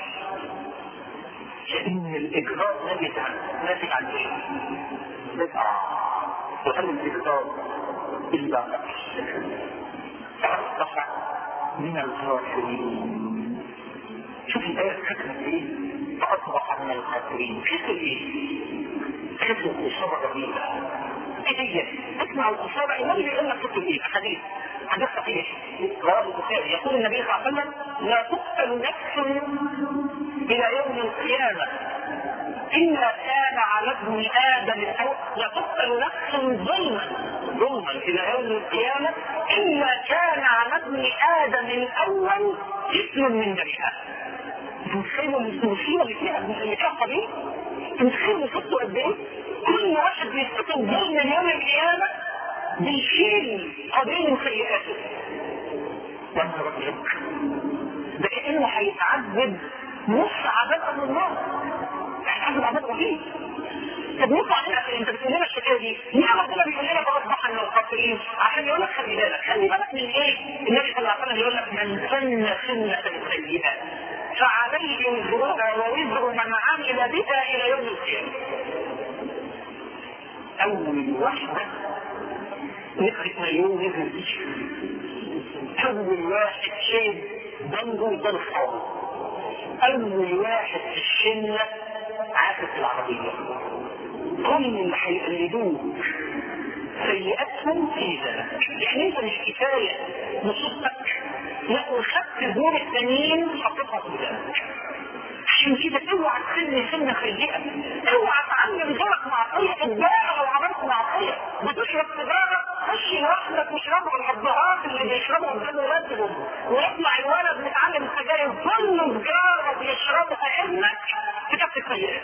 لأن الإجراء ناتج عن ناتج عن إيه؟ بدعة وهل الإجراء إلا قتل فأصبح من الغافلين شوف الآية حكمت إيه؟ فأصبح من الخاسرين خسر إيه؟ خسر إصابة رهيبة إيه هي؟ اسمع الإصابة النبي بيقول لك خسر إيه؟ حديث حديث صحيح رواه البخاري يقول النبي صلى الله عليه وسلم لا تقتل نفس الى يوم القيامه إلا كان على ابن آدم الأول لتقتل نفس ظلما ظلما إلى يوم القيامة إلا كان على ابن آدم الأول اسم من بني آدم متخيلوا المصيبة اللي فيها اللي فيها قبيل متخيلوا مصيبته قد إيه؟ كل واحد بيستقم ظلم يوم القيامة بيشيل قضية من سيئاته يا نهار أبيض ده كأنه هيتعذب نص عذاب من النار هيتعذب عذاب رهيب طب نص علينا انت بتقول لنا الشكايه دي ليه ربنا بيقول لنا فاصبح من الخاسرين عشان يقول لك خلي بالك خلي بالك من ايه النبي صلى الله عليه وسلم يقول لك من سن سنه سيئه فعليه وزرها ووزر من عمل بها الى يوم القيامه اول واحده نفرق مليون نزل اول واحد شيء ذنبه ده الخالص اول واحد في الشله عاكس العربيه كل اللي هيقلدوه سيئاتهم في ذلك يعني انت مش كفايه نصوصك لا وخدت ذنوب التانيين حطيتها في ذلك عشان كده اوعى تسن سنه سيئه اوعى تعلم غيرك معصيه اتباع لو عملت معصيه بتشرب سيجاره خش لوحدك واشربها الحبهات اللي بيشربوا قدام ولادهم ويطلع الولد متعلم سجاير كل سجاره بيشربها ابنك كتبت السيئات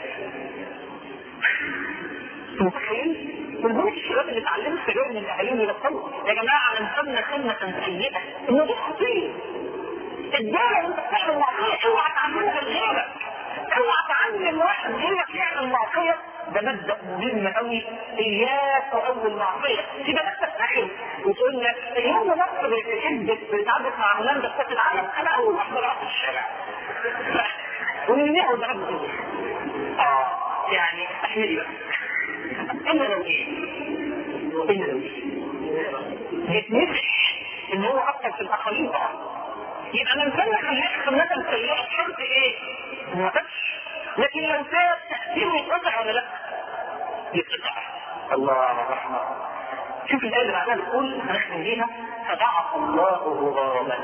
متخيل؟ من الشباب اللي اتعلموا السجاير من الاهاليهم يبطلوا يا جماعه من سن سنه سيئه انه ده خطير الدولة انت بتعمل معصية اوعى تعملها لغيرك اوعى تعلم واحد غيرك يعمل معصية ده مبدأ مهم قوي اياك واول معصية تبقى نفسك اخر وتقول لك اليوم مصر بتحب بتتعبد مع هولندا في كاس العالم انا اول واحدة رحت الشارع ومن يقعد ربنا اه يعني احملي بقى الا لو ايه الا لو ايه يتمسح ان هو اكتر في الاخرين طبعا يبقى من سنة خليك سنة سيئة شرط ايه؟ ما تبش لكن لو كان تأثيره يتقطع ولا لا؟ يتقطع الله رحمة شوف الآية اللي بعدها بتقول هنختم بيها فبعث الله غرابا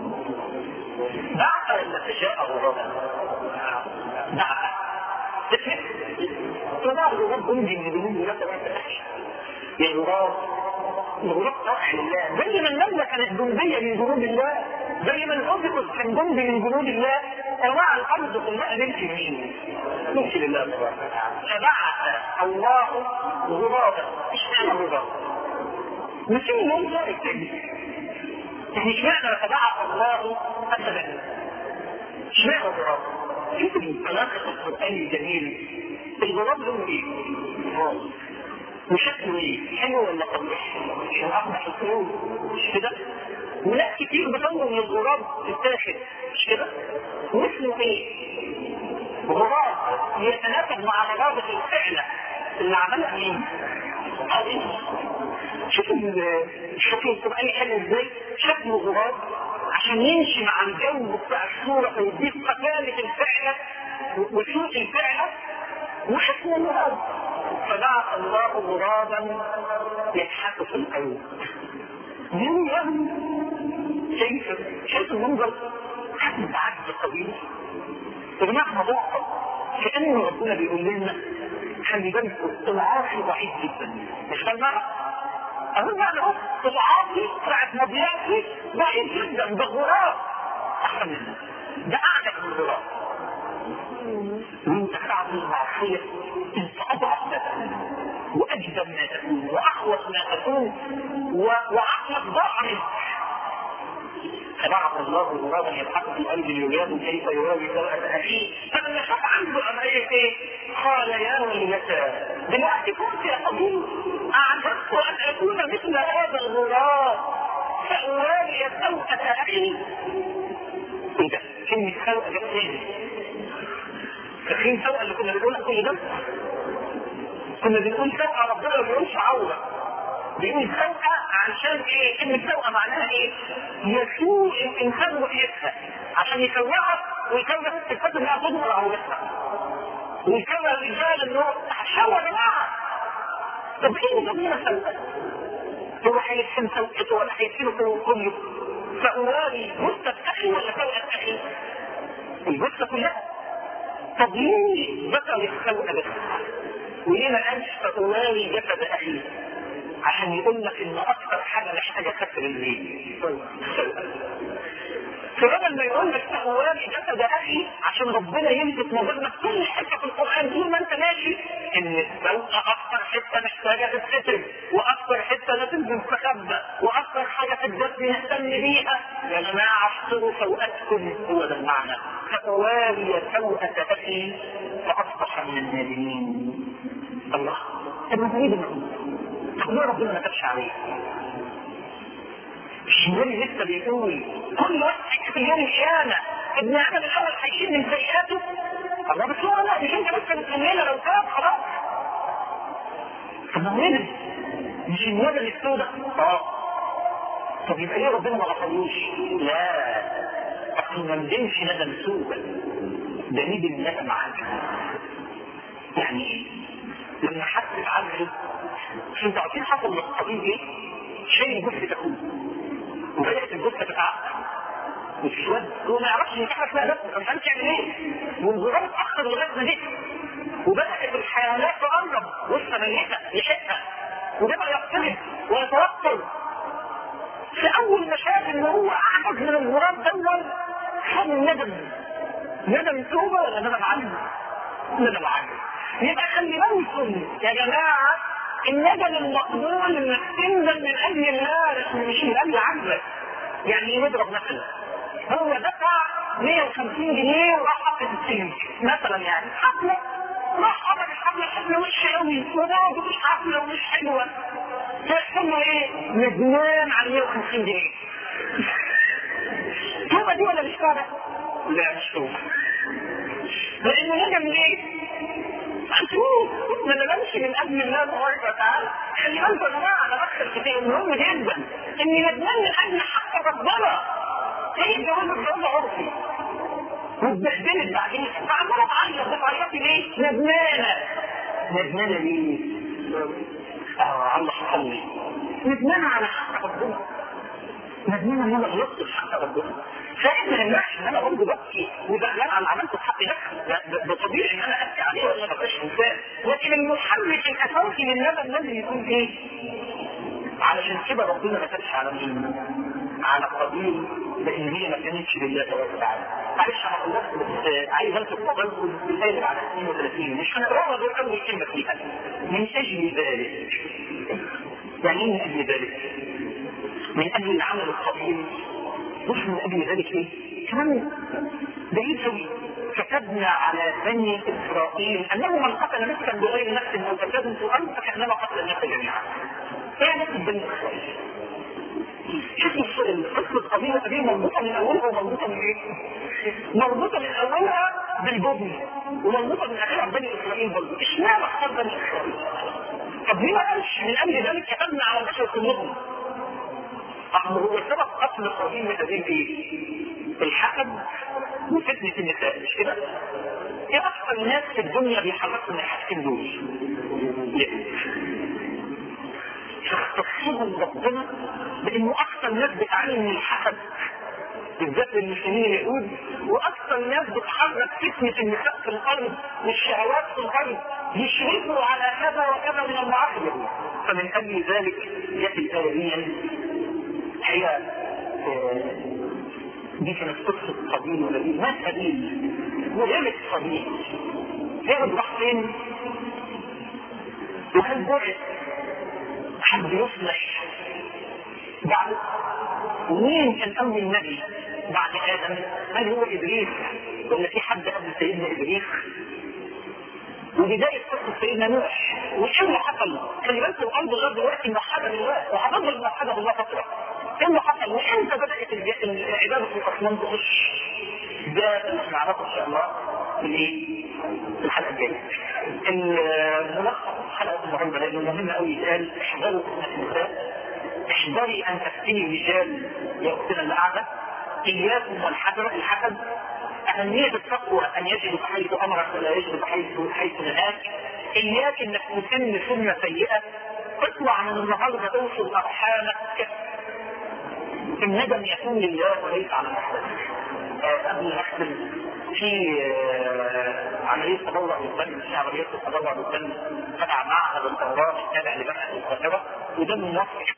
بعث ولا تشاء غرابا؟ بعث تفهم؟ فبعث غراب جندي من جنود الله تبارك يا غراب الغراب طاعة لله زي ما النملة كانت جندية من جنود الله زي ما الأوبكوس كان جندي من جنود الله أنواع الأرض كلها ملك مين؟ ملك لله تبارك وتعالى فبعث الله غرابا اشمعنى غرابا؟ مش يوم ذلك يعني اشمعنى فبعث الله أسدا اشمعنى غرابا؟ شوف التناقض القرآني الجميل الغراب له ايه؟ غراب وشكله ايه؟ حلو ولا قبيح؟ عشان اقبح القلوب مش كده؟ وناس كتير بتنظر من الغراب تتاخد مش كده؟ واسمه ايه؟ غراب يتناسب مع نظافة الفعلة اللي عملها مين؟ شوفوا شوفوا القرآن حلو ازاي؟ شكله غراب عشان يمشي مع الجو بتاع الصورة ويديك قتالة الفعلة وسوء الفعلة وحسن الغراب فبعث الله غرابا يبحث في الارض من يوم شايف شايف المنظر حد عجز قوي يا جماعه موضوع كأن ربنا بيقول لنا خلي بالكم العاصي ضعيف جدا مش ده المعنى؟ أهو المعنى اهو العاصي ساعة مضيعتي ضعيف جدا ده غراب أحسن منه ده أعلى من الغراب وانت تعمل المعصية انت اضعف ما تكون واجدم ما تكون واخوف ما تكون وعقلك ضاع منك فبعث الله غرابا يبحث في الارض ليريد كيف يراوي سوءة اخيه فلما شاف عنده عملية ايه؟ قال يا ويلتى دلوقتي كنت يا ابوي اعجبت ان اكون مثل هذا الغراب فاوالي سوءة اخي ايه ده؟ كلمة سوءة جت تاني فاكرين سوء اللي كنا بنقولها كل ده؟ كنا بنقول سوء ربنا ما بيقولش عورة بيقول سوء عشان ايه؟ كلمة سوء معناها ايه؟ يسوء الانسان رؤيتها عشان يسوقها ويكون الصفات انها تظهر عورتها ويكون الرجال ان هو تحشوا يا جماعة طب ايه ربنا سوء؟ هو هيتسم سوءته ولا هيتسم كله؟ فأواري جثة أخي ولا سوءة أخي؟ الجثة كلها طب ليه ذكر السوء بس؟ وليه ما قالش فتواري جسد اخيه؟ عشان يقول لك ان اكثر حاجه محتاجه كسر الليل فبدل ما يقول لك تقوالي جسد اخي عشان ربنا يلفت نظرنا في كل حته في القران طول ما انت ماشي ان السوء اكثر حته محتاجه تتستر واكثر حته لازم تستخبى واكثر حاجه في الجسم نهتم بيها يا جماعه احصروا سوءتكم هو ده المعنى فتوالي سوءة اخي فاصبح من النادمين الله طب ما تريد طب ليه ربنا ما تبش عليه؟ الشمالي لسه بيقول كل واحد في يوم القيامة ابن آدم الأول هيشيل من سيئاته الله بس هو لا مش انت بس بتسمينا لو كان خلاص طب ما هو مش الندم السوداء اه طب يبقى ليه ربنا ما غفرلوش؟ لا اصل ما ندمش ندم سوداء ده ندم ندم عنه يعني ايه؟ لما حس بعجزه انتوا عارفين حصل للطبيب ايه؟ شيء جثة اخوه وبدات الجثه تتعقد والشواد هو ما يعرفش يتحرك بقى نفسه ما كانش يعمل ايه والظروف اتاخر لغايه ما جه وبدات الحيوانات تقرب وسط ميته يحسها وبدا يقترب ويتوتر في اول ما شاف ان هو اعجز من الغراب دون خد الندم ندم توبه ولا ندم عجز؟ ندم عجز يبقى خلي بالكم يا جماعه الندم المقبول انك تندم من اجل الله مش من اجل عجزك يعني نضرب مثلا هو دفع 150 جنيه وراح حط السجن مثلا يعني حفله راح حط الحفله حفله مش قوي وبرضه مش حفله ومش حلوه فيحصل له ايه؟ ندمان على 150 جنيه توبه دي ولا مش توبه؟ لا مش توبه لانه ندم ليه؟ هتشوف ما ندمش من اجل الله تبارك وتعالى خلي بالكم يا جماعه انا بدخل كتير مهم جدا اني ندمان من اجل حق ربنا ايه الجواز الجواز عرفي واتبهدلت بعدين فعماله تعيط بتعيطي ليه؟ ندمانه ندمانه ليه؟ اه الله حصل ندمانه على حق ربنا ندمانه ان انا غلطت في حق ربنا فاحنا النحش ان انا برضه ببكي وزعلان على عملته في حق نفسي ده طبيعي ان انا ابكي عليه ولا ما ابقاش انسان لكن المحرك الاساسي للندم لازم يكون ايه؟ علشان كده ربنا ما كانش على مين؟ على قبيل لان هي ما كانتش لله تبارك وتعالى معلش انا خلصت بس عايز الفت نظركم بالآية على 32 مش هنقراها غير اول كلمه فيها من اجل ذلك يعني ايه من اجل ذلك؟ من اجل العمل الخطير مش من اجل ذلك ايه؟ كمان بعيد قوي كتبنا على بني اسرائيل انه من قتل نفسا بغير نفس او فساد في الارض فكانما قتل الناس جميعا. ايه نفس بني اسرائيل؟ شوفوا القصه القضيه دي مربوطه من اولها ومربوطه من ايه؟ مربوطه من اولها بالجبن ومربوطه من اخرها بني اسرائيل برضه، اشمعنى اختار بني اسرائيل؟ طب ليه ما قالش من اجل ذلك كتبنا على البشر كلهم؟ أصل هو سبب قتل قديم هذه ايه؟ الحسد وفتنة النساء مش كده؟ ايه أكثر ناس في الدنيا بيحركوا من الحاجتين دول؟ فاختصهم ربنا بانه اكثر ناس بتعاني من الحسد بالذات للمسلمين اليهود واكثر ناس بتحرك فتنه النساء في الارض والشهوات في الارض يشركوا على كذا وكذا من المعاصي فمن اجل ذلك جاءت الايه دي هي دي كانت قصه قبيل ولبيب ما قبيل وغيرت قبيل هرب راح فين؟ وهل بعد حد يصلح بعد ومين كان اول نبي بعد ادم؟ هل هو ابليس ولا في حد قبل سيدنا ابليس؟ وبداية قصة سيدنا نوح وإيه اللي حصل؟ خلي بالكم الأرض لغاية دلوقتي موحدة بالله وهتفضل موحدة بالله فترة. إيه اللي حصل؟ وإمتى بدأت العبادة في الأصنام تخش؟ ده اللي هنعرفه إن شاء الله في الإيه؟ في الحلقة الجاية. الملخص حلقة النهارده لأنه مهم قوي يتقال احذروا النساء احذري أن تفتني رجال يا أختنا اللي قاعدة إياكم والحذر الحسد أهمية التقوى أن يجد حيث أمرك ولا يجد حيث حيث نهاك إياك أنك تسن سنة سيئة اطلع من النهارده توصل أرحامك الندم يكون لله وليس على احد قبل ما اختم في عمليه تبرع بالدم في عمليه التبرع بالدم تبع معهد التوراه التابع لمعهد القاهره وده من نفس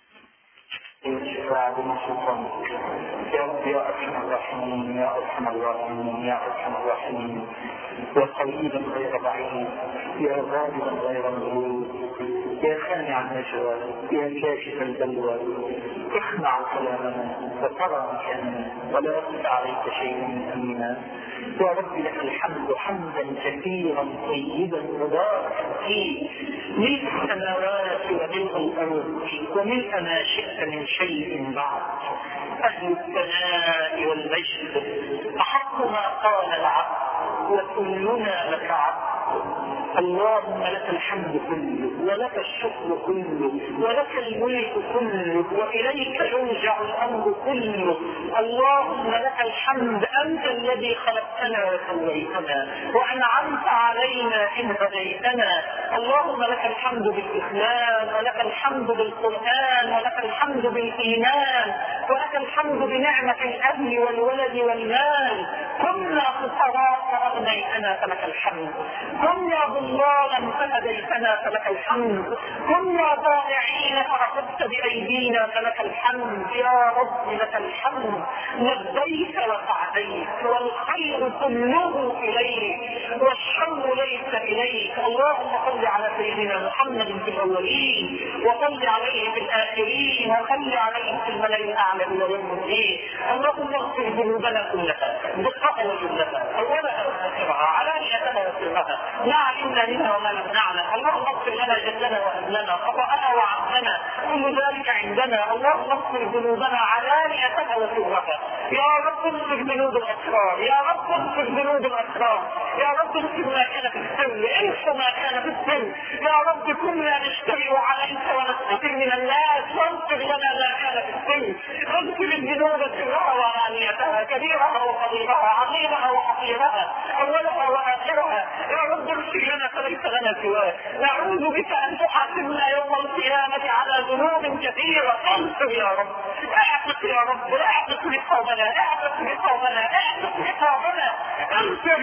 يا رب يا ارحم الراحمين يا ارحم الراحمين يا ارحم الراحمين يا قريبا غير بعيد يا غالبا غير مغلوب يا سامع النجوى يا كاشف البلوى اخمع كلامنا وترى مكاننا ولا يخفى عليك شيء امينا يا رب لك الحمد حمدا كثيرا طيبا مباركا فيه ملء السماوات وملء الارض وملء ما شئت من شيء بعد اهل الثناء والمجد احق ما قال العبد وكلنا لك عبد اللهم لك الحمد كله ولك الشكر كله ولك الملك كله واليك يرجع الامر كله اللهم لك الحمد انت الذي خلقتنا وسويتنا وانعمت علينا ان هديتنا اللهم لك الحمد بالاسلام ولك الحمد بالقران ولك الحمد بالايمان ولك الحمد بنعمه الاهل والولد والمال كنا فقراء فاغنيتنا فلك الحمد كنا ضلالا فهديتنا فلك الحمد كنا ضائعين فاخذت بايدينا فلك الحمد يا رب لك الحمد لبيك وسعديك والخير كله اليك والشر ليس اليك اللهم صل على سيدنا محمد في الاولين وصل عليه في الاخرين وصل عليه في الملا الاعلى الى يوم الدين اللهم اغفر ذنوبنا كلها دقها وجلها اولها واخرها علانيتها وسرها لا علمنا منها وما لم نعلم اللهم اغفر لنا جدنا واهلنا خطانا وعبدنا كل ذلك عندنا اللهم اغفر ذنوبنا علانيتها وسرها يا رب اغفر ذنوب الاسرار يا رب اغفر ذنوب الاسرار يا رب اغفر ما كان في السر انسى ما كان في السر يا رب كنا نجتمع عليك ونستتر من الناس واغفر لنا ما كان في السر اغفر الذنوب سرها وعلانيتها كبيرها وصغيرها عظيمها وحقيرها اولها واخرها يا رب اغفر لنا فليس لنا سواك نعوذ بك ان تحاسبنا يوم القيامه على ذنوب كثيره اغفر يا رب اعتق يا رب اعتق رقابنا اعتق رقابنا اعتق رقابنا اغفر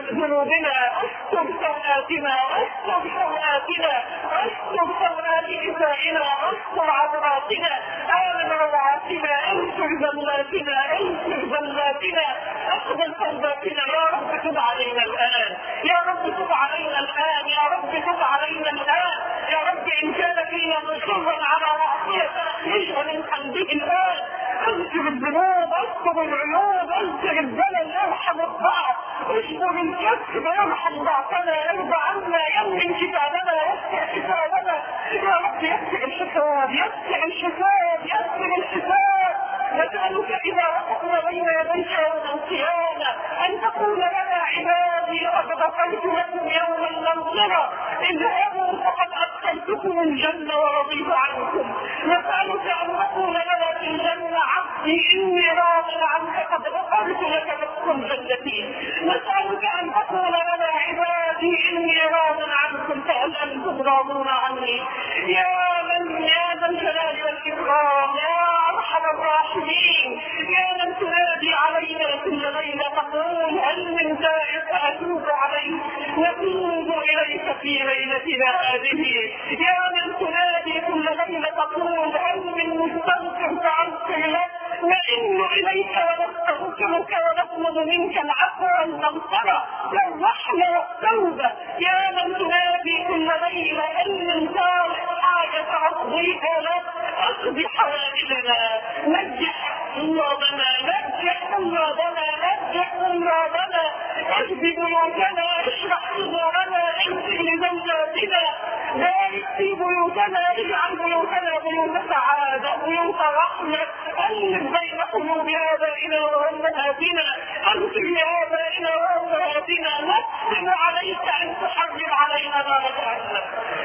ذنوبنا استر سوءاتنا استر سوءاتنا استر سوءات نسائنا استر عوراتنا امن روعاتنا انصر ذنباتنا انصر ذنباتنا اقبل توباتنا يا رب تب علينا الان يا رب تب علينا الان يا رب تب علينا الان يا رب ان كان فينا مصرا على معصيتك اخرجنا من قلبه الان اغفر الذنوب اذكر العيوب اذكر الزلل ارحم الضعف اشكر الكسب ارحم ضعفنا ارضى عنا يمن كتابنا يسر حسابنا يا رب يسر الحساب يسر الحساب يسر الحساب نسألك إذا وقفنا بين يديك يوم القيامة أن تقول لنا عبادي قد غفرت لكم يوم المغفرة اذهبوا فقد أدخلتكم الجنة ورضيت عنكم نسألك أن تقول لنا في الجنة عبدي إني راض عنك قد غفرت لك فادخل جنتي نسألك أن تقول لنا عبادي إني راض عنكم فهل أنتم راضون عني يا من يا ذا الجلال والإكرام يا أرحم الراحمين يا من تنادي علينا كل ليلة تقول هل من تائب أتوب عليه نتوب إليك في ليلتنا هذه يا من تنادي كل ليلة تقول هل من مستغفر فأغفر له نئن إليك ونستغفرك ونطلب منك العفو والمغفرة والرحمة والتوبة يا من تنادي كل ليلة هل من صالح حاجة أقضيها لك اقضي حوائجنا نجح امراضنا نجح امراضنا نجح امراضنا اهدي بيوتنا اشرح صدورنا اغفر لزوجاتنا بارك في بيوتنا اجعل بيوتنا بيوت سعادة بيوت رحمة ألف بين قلوب آبائنا وأمهاتنا اغفر لآبائنا وأمهاتنا نقسم عليك أن تحرم علينا نار جهنم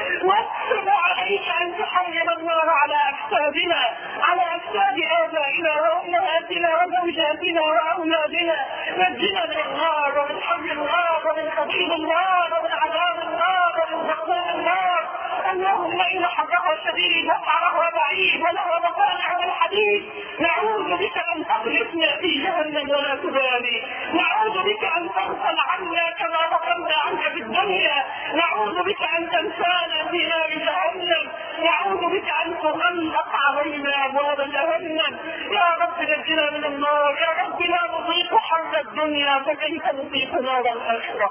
نقسم عليك أن تحرم النار على أجسادنا على أجساد آبائنا وأمهاتنا وزوجاتنا وأولادنا نجنا من النار ومن حر النار ومن قبيل النار ومن عذاب النار ومن دخول النار اللهم إن حرها شديد وقعرها بعيد ولها مصانع الحديد نعوذ بك أن تخلفنا في جهنم ولا تبالي نعوذ بك أن تغفل عنا كما غفلنا عنك في الدنيا نعوذ بك أن تنسانا في نار جهنم نعوذ بك أن تغلق علينا أبواب جهنم يا رب نجنا من النار يا رب لا نطيق حر الدنيا فكيف نطيق نار الآخرة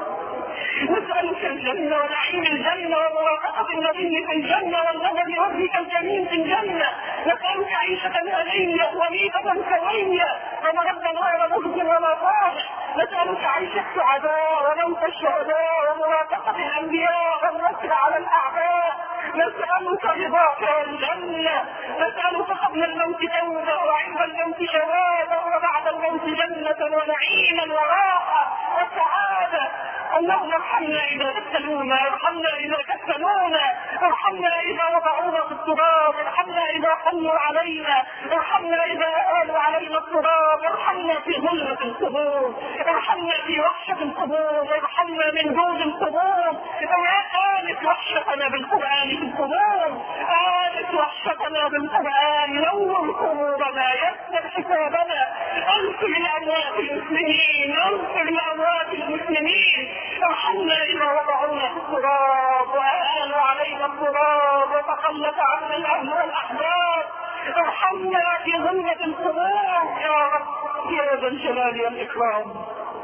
نسألك الجنة ونعيم الجنة ومرافقة النبي في الجنة والنظر لوجهك الجميل في الجنة نسألك عيشة هنية وميتة سوية ومردا غير مخزن ولا طارق نسألك عيش السعداء وموت الشهداء ومرافقة الأنبياء والنصر على الأعداء نسألك رضاك والجنة نسألك قبل الموت توبة وعند الموت شهادة وبعد الموت جنة ونعيما وراحة وسعادة اللهم ارحمنا اذا كسلونا ارحمنا اذا كسلونا ارحمنا اذا وضعونا في التراب ارحمنا اذا حلوا علينا ارحمنا اذا آلوا علينا التراب ارحمنا في ظلمة القبور ارحمنا في وحشة القبور ارحمنا من جود القبور آنس وحشتنا بالقرآن في القبور آنس وحشتنا بالقرآن نور قبورنا يسر حسابنا انصر لأموات المسلمين انصر لأموات المسلمين ارحمنا إذا وضعونا في التراب وآلوا علينا التراب وتخلف عنا الأهل والأحباب ارحمنا في ظلمة القبور يا رب يا ذا الجلال والإكرام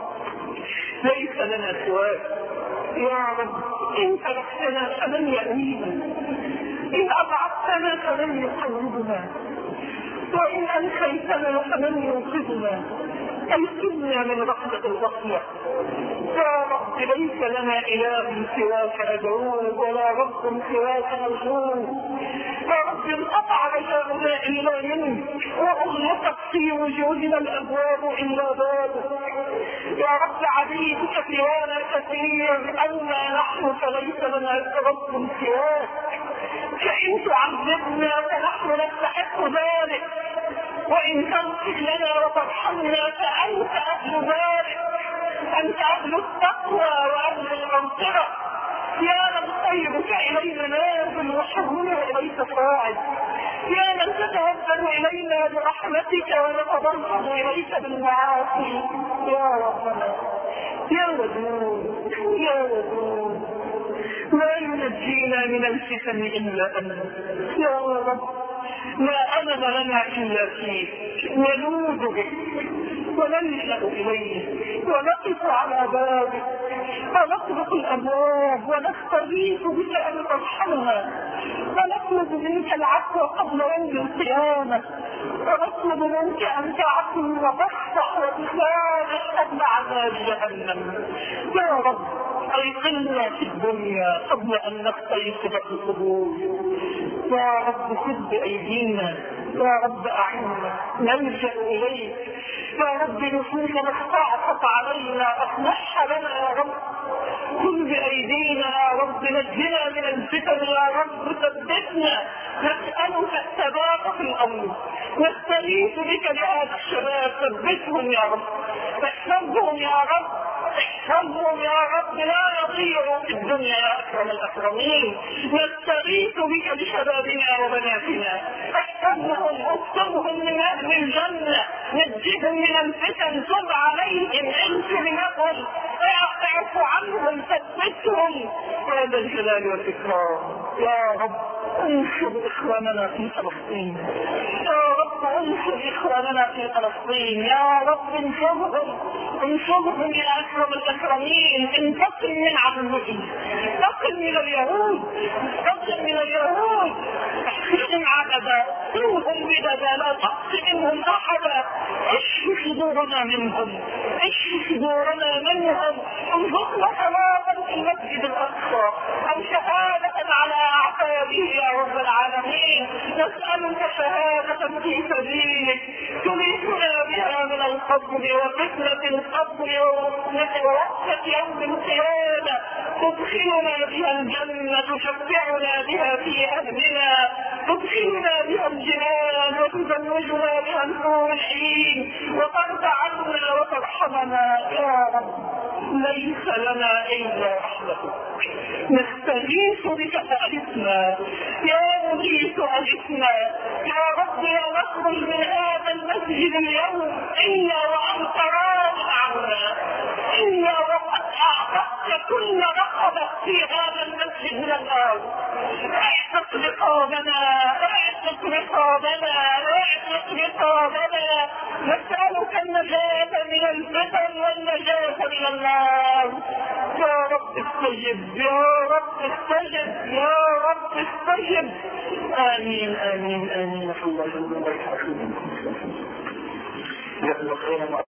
ليس لنا سواك يا رب إن تركتنا فمن يأوينا إن أبعدتنا فمن يقربنا وإن أنخيتنا فمن ينقذنا أنقذنا من رحمة الغفلة يا رب ليس لنا إله سواك أدعوه ولا رب سواك نرجوه يا رب انقطع رجاؤنا إلا منك وأغلقت في وجودنا الأبواب إلا بابك يا رب عبيدك سوانا كثير أما نحن فليس لنا رب سواك فإن تعذبنا فنحن نستحق ذلك وإن تغفر لنا وترحمنا فأنت أهل ذلك أنت أهل التقوى وأهل المغفرة يا من طيبك إلينا نازل وحبنا إليك صاعد يا من تتوسل إلينا برحمتك ونتضرع إليك بالمعاصي يا ربنا يا ودود يا ودود لا ينجينا من الفتن إلا أنت يا رب لا أمل لنا إلا فيك نلوذ بك ونلجأ إليه ونقف على بابك ونطرق الأبواب ونستغيث بك أن ترحمنا ونطلب منك العفو قبل يوم القيامة ونطلب منك أن تعفو وتصفح وتسامح قبل عذاب جهنم يا رب أيقظنا في الدنيا قبل أن نختلف في القبور يا رب خذ بأيدينا يا رب أعنا نلجأ إليك يا رب نفوسنا استعطف علينا أصلحها لنا يا رب كن بأيدينا يا رب نجنا من الفتن يا رب ثبتنا نسألك الثبات في الأمر نستغيث بك لهذا الشباب ثبتهم يا رب احفظهم يا رب احفظهم يا رب لا يضيعوا في الدنيا يا اكرم الاكرمين نستغيث بك بشبابنا وبناتنا احفظهم اكتبهم من اهل الجنه نجهم من الفتن تب عليهم اغفر لهم اعف عنهم ثبتهم يا ذا الجلال والاكرام يا رب انصر اخواننا في فلسطين يا رب انصر اخواننا في فلسطين يا رب انصرهم انصرهم يا اكرم الاكرمين انتقم من عدوهم انتقم من اليهود انتقم من اليهود احسن عددا انهم بددا لا تقص منهم احدا اشف صدورنا منهم اشف صدورنا منهم انظرنا صلاة في المسجد الاقصى او شهادة على اعتابه يا رب العالمين نسألك شهادة في سبيلك تريدنا بها من القبر وفتنة القبر ووقفة يوم القيامة تدخلنا بها الجنة تشفعنا بها في أهلنا تدخلنا بها الجنان وتزوجنا بها النور الحين وترضى عنا وترحمنا رحمتنا يا رب ليس لنا الا رحمتك نستغيث بك فاغثنا يا مجيس اغثنا يا رب لا نخرج من هذا المسجد اليوم الا وانت راض عنا الا وقد اعتقت كل رقبه في هذا المسجد من الارض اعتق رقابنا اعتق رقابنا اعتق رقابنا نسالك النجاه من الفتن والنجاه من النار يا رب استجب يا رب استجب يا رب استجب امين امين امين الله يجزاك خيرا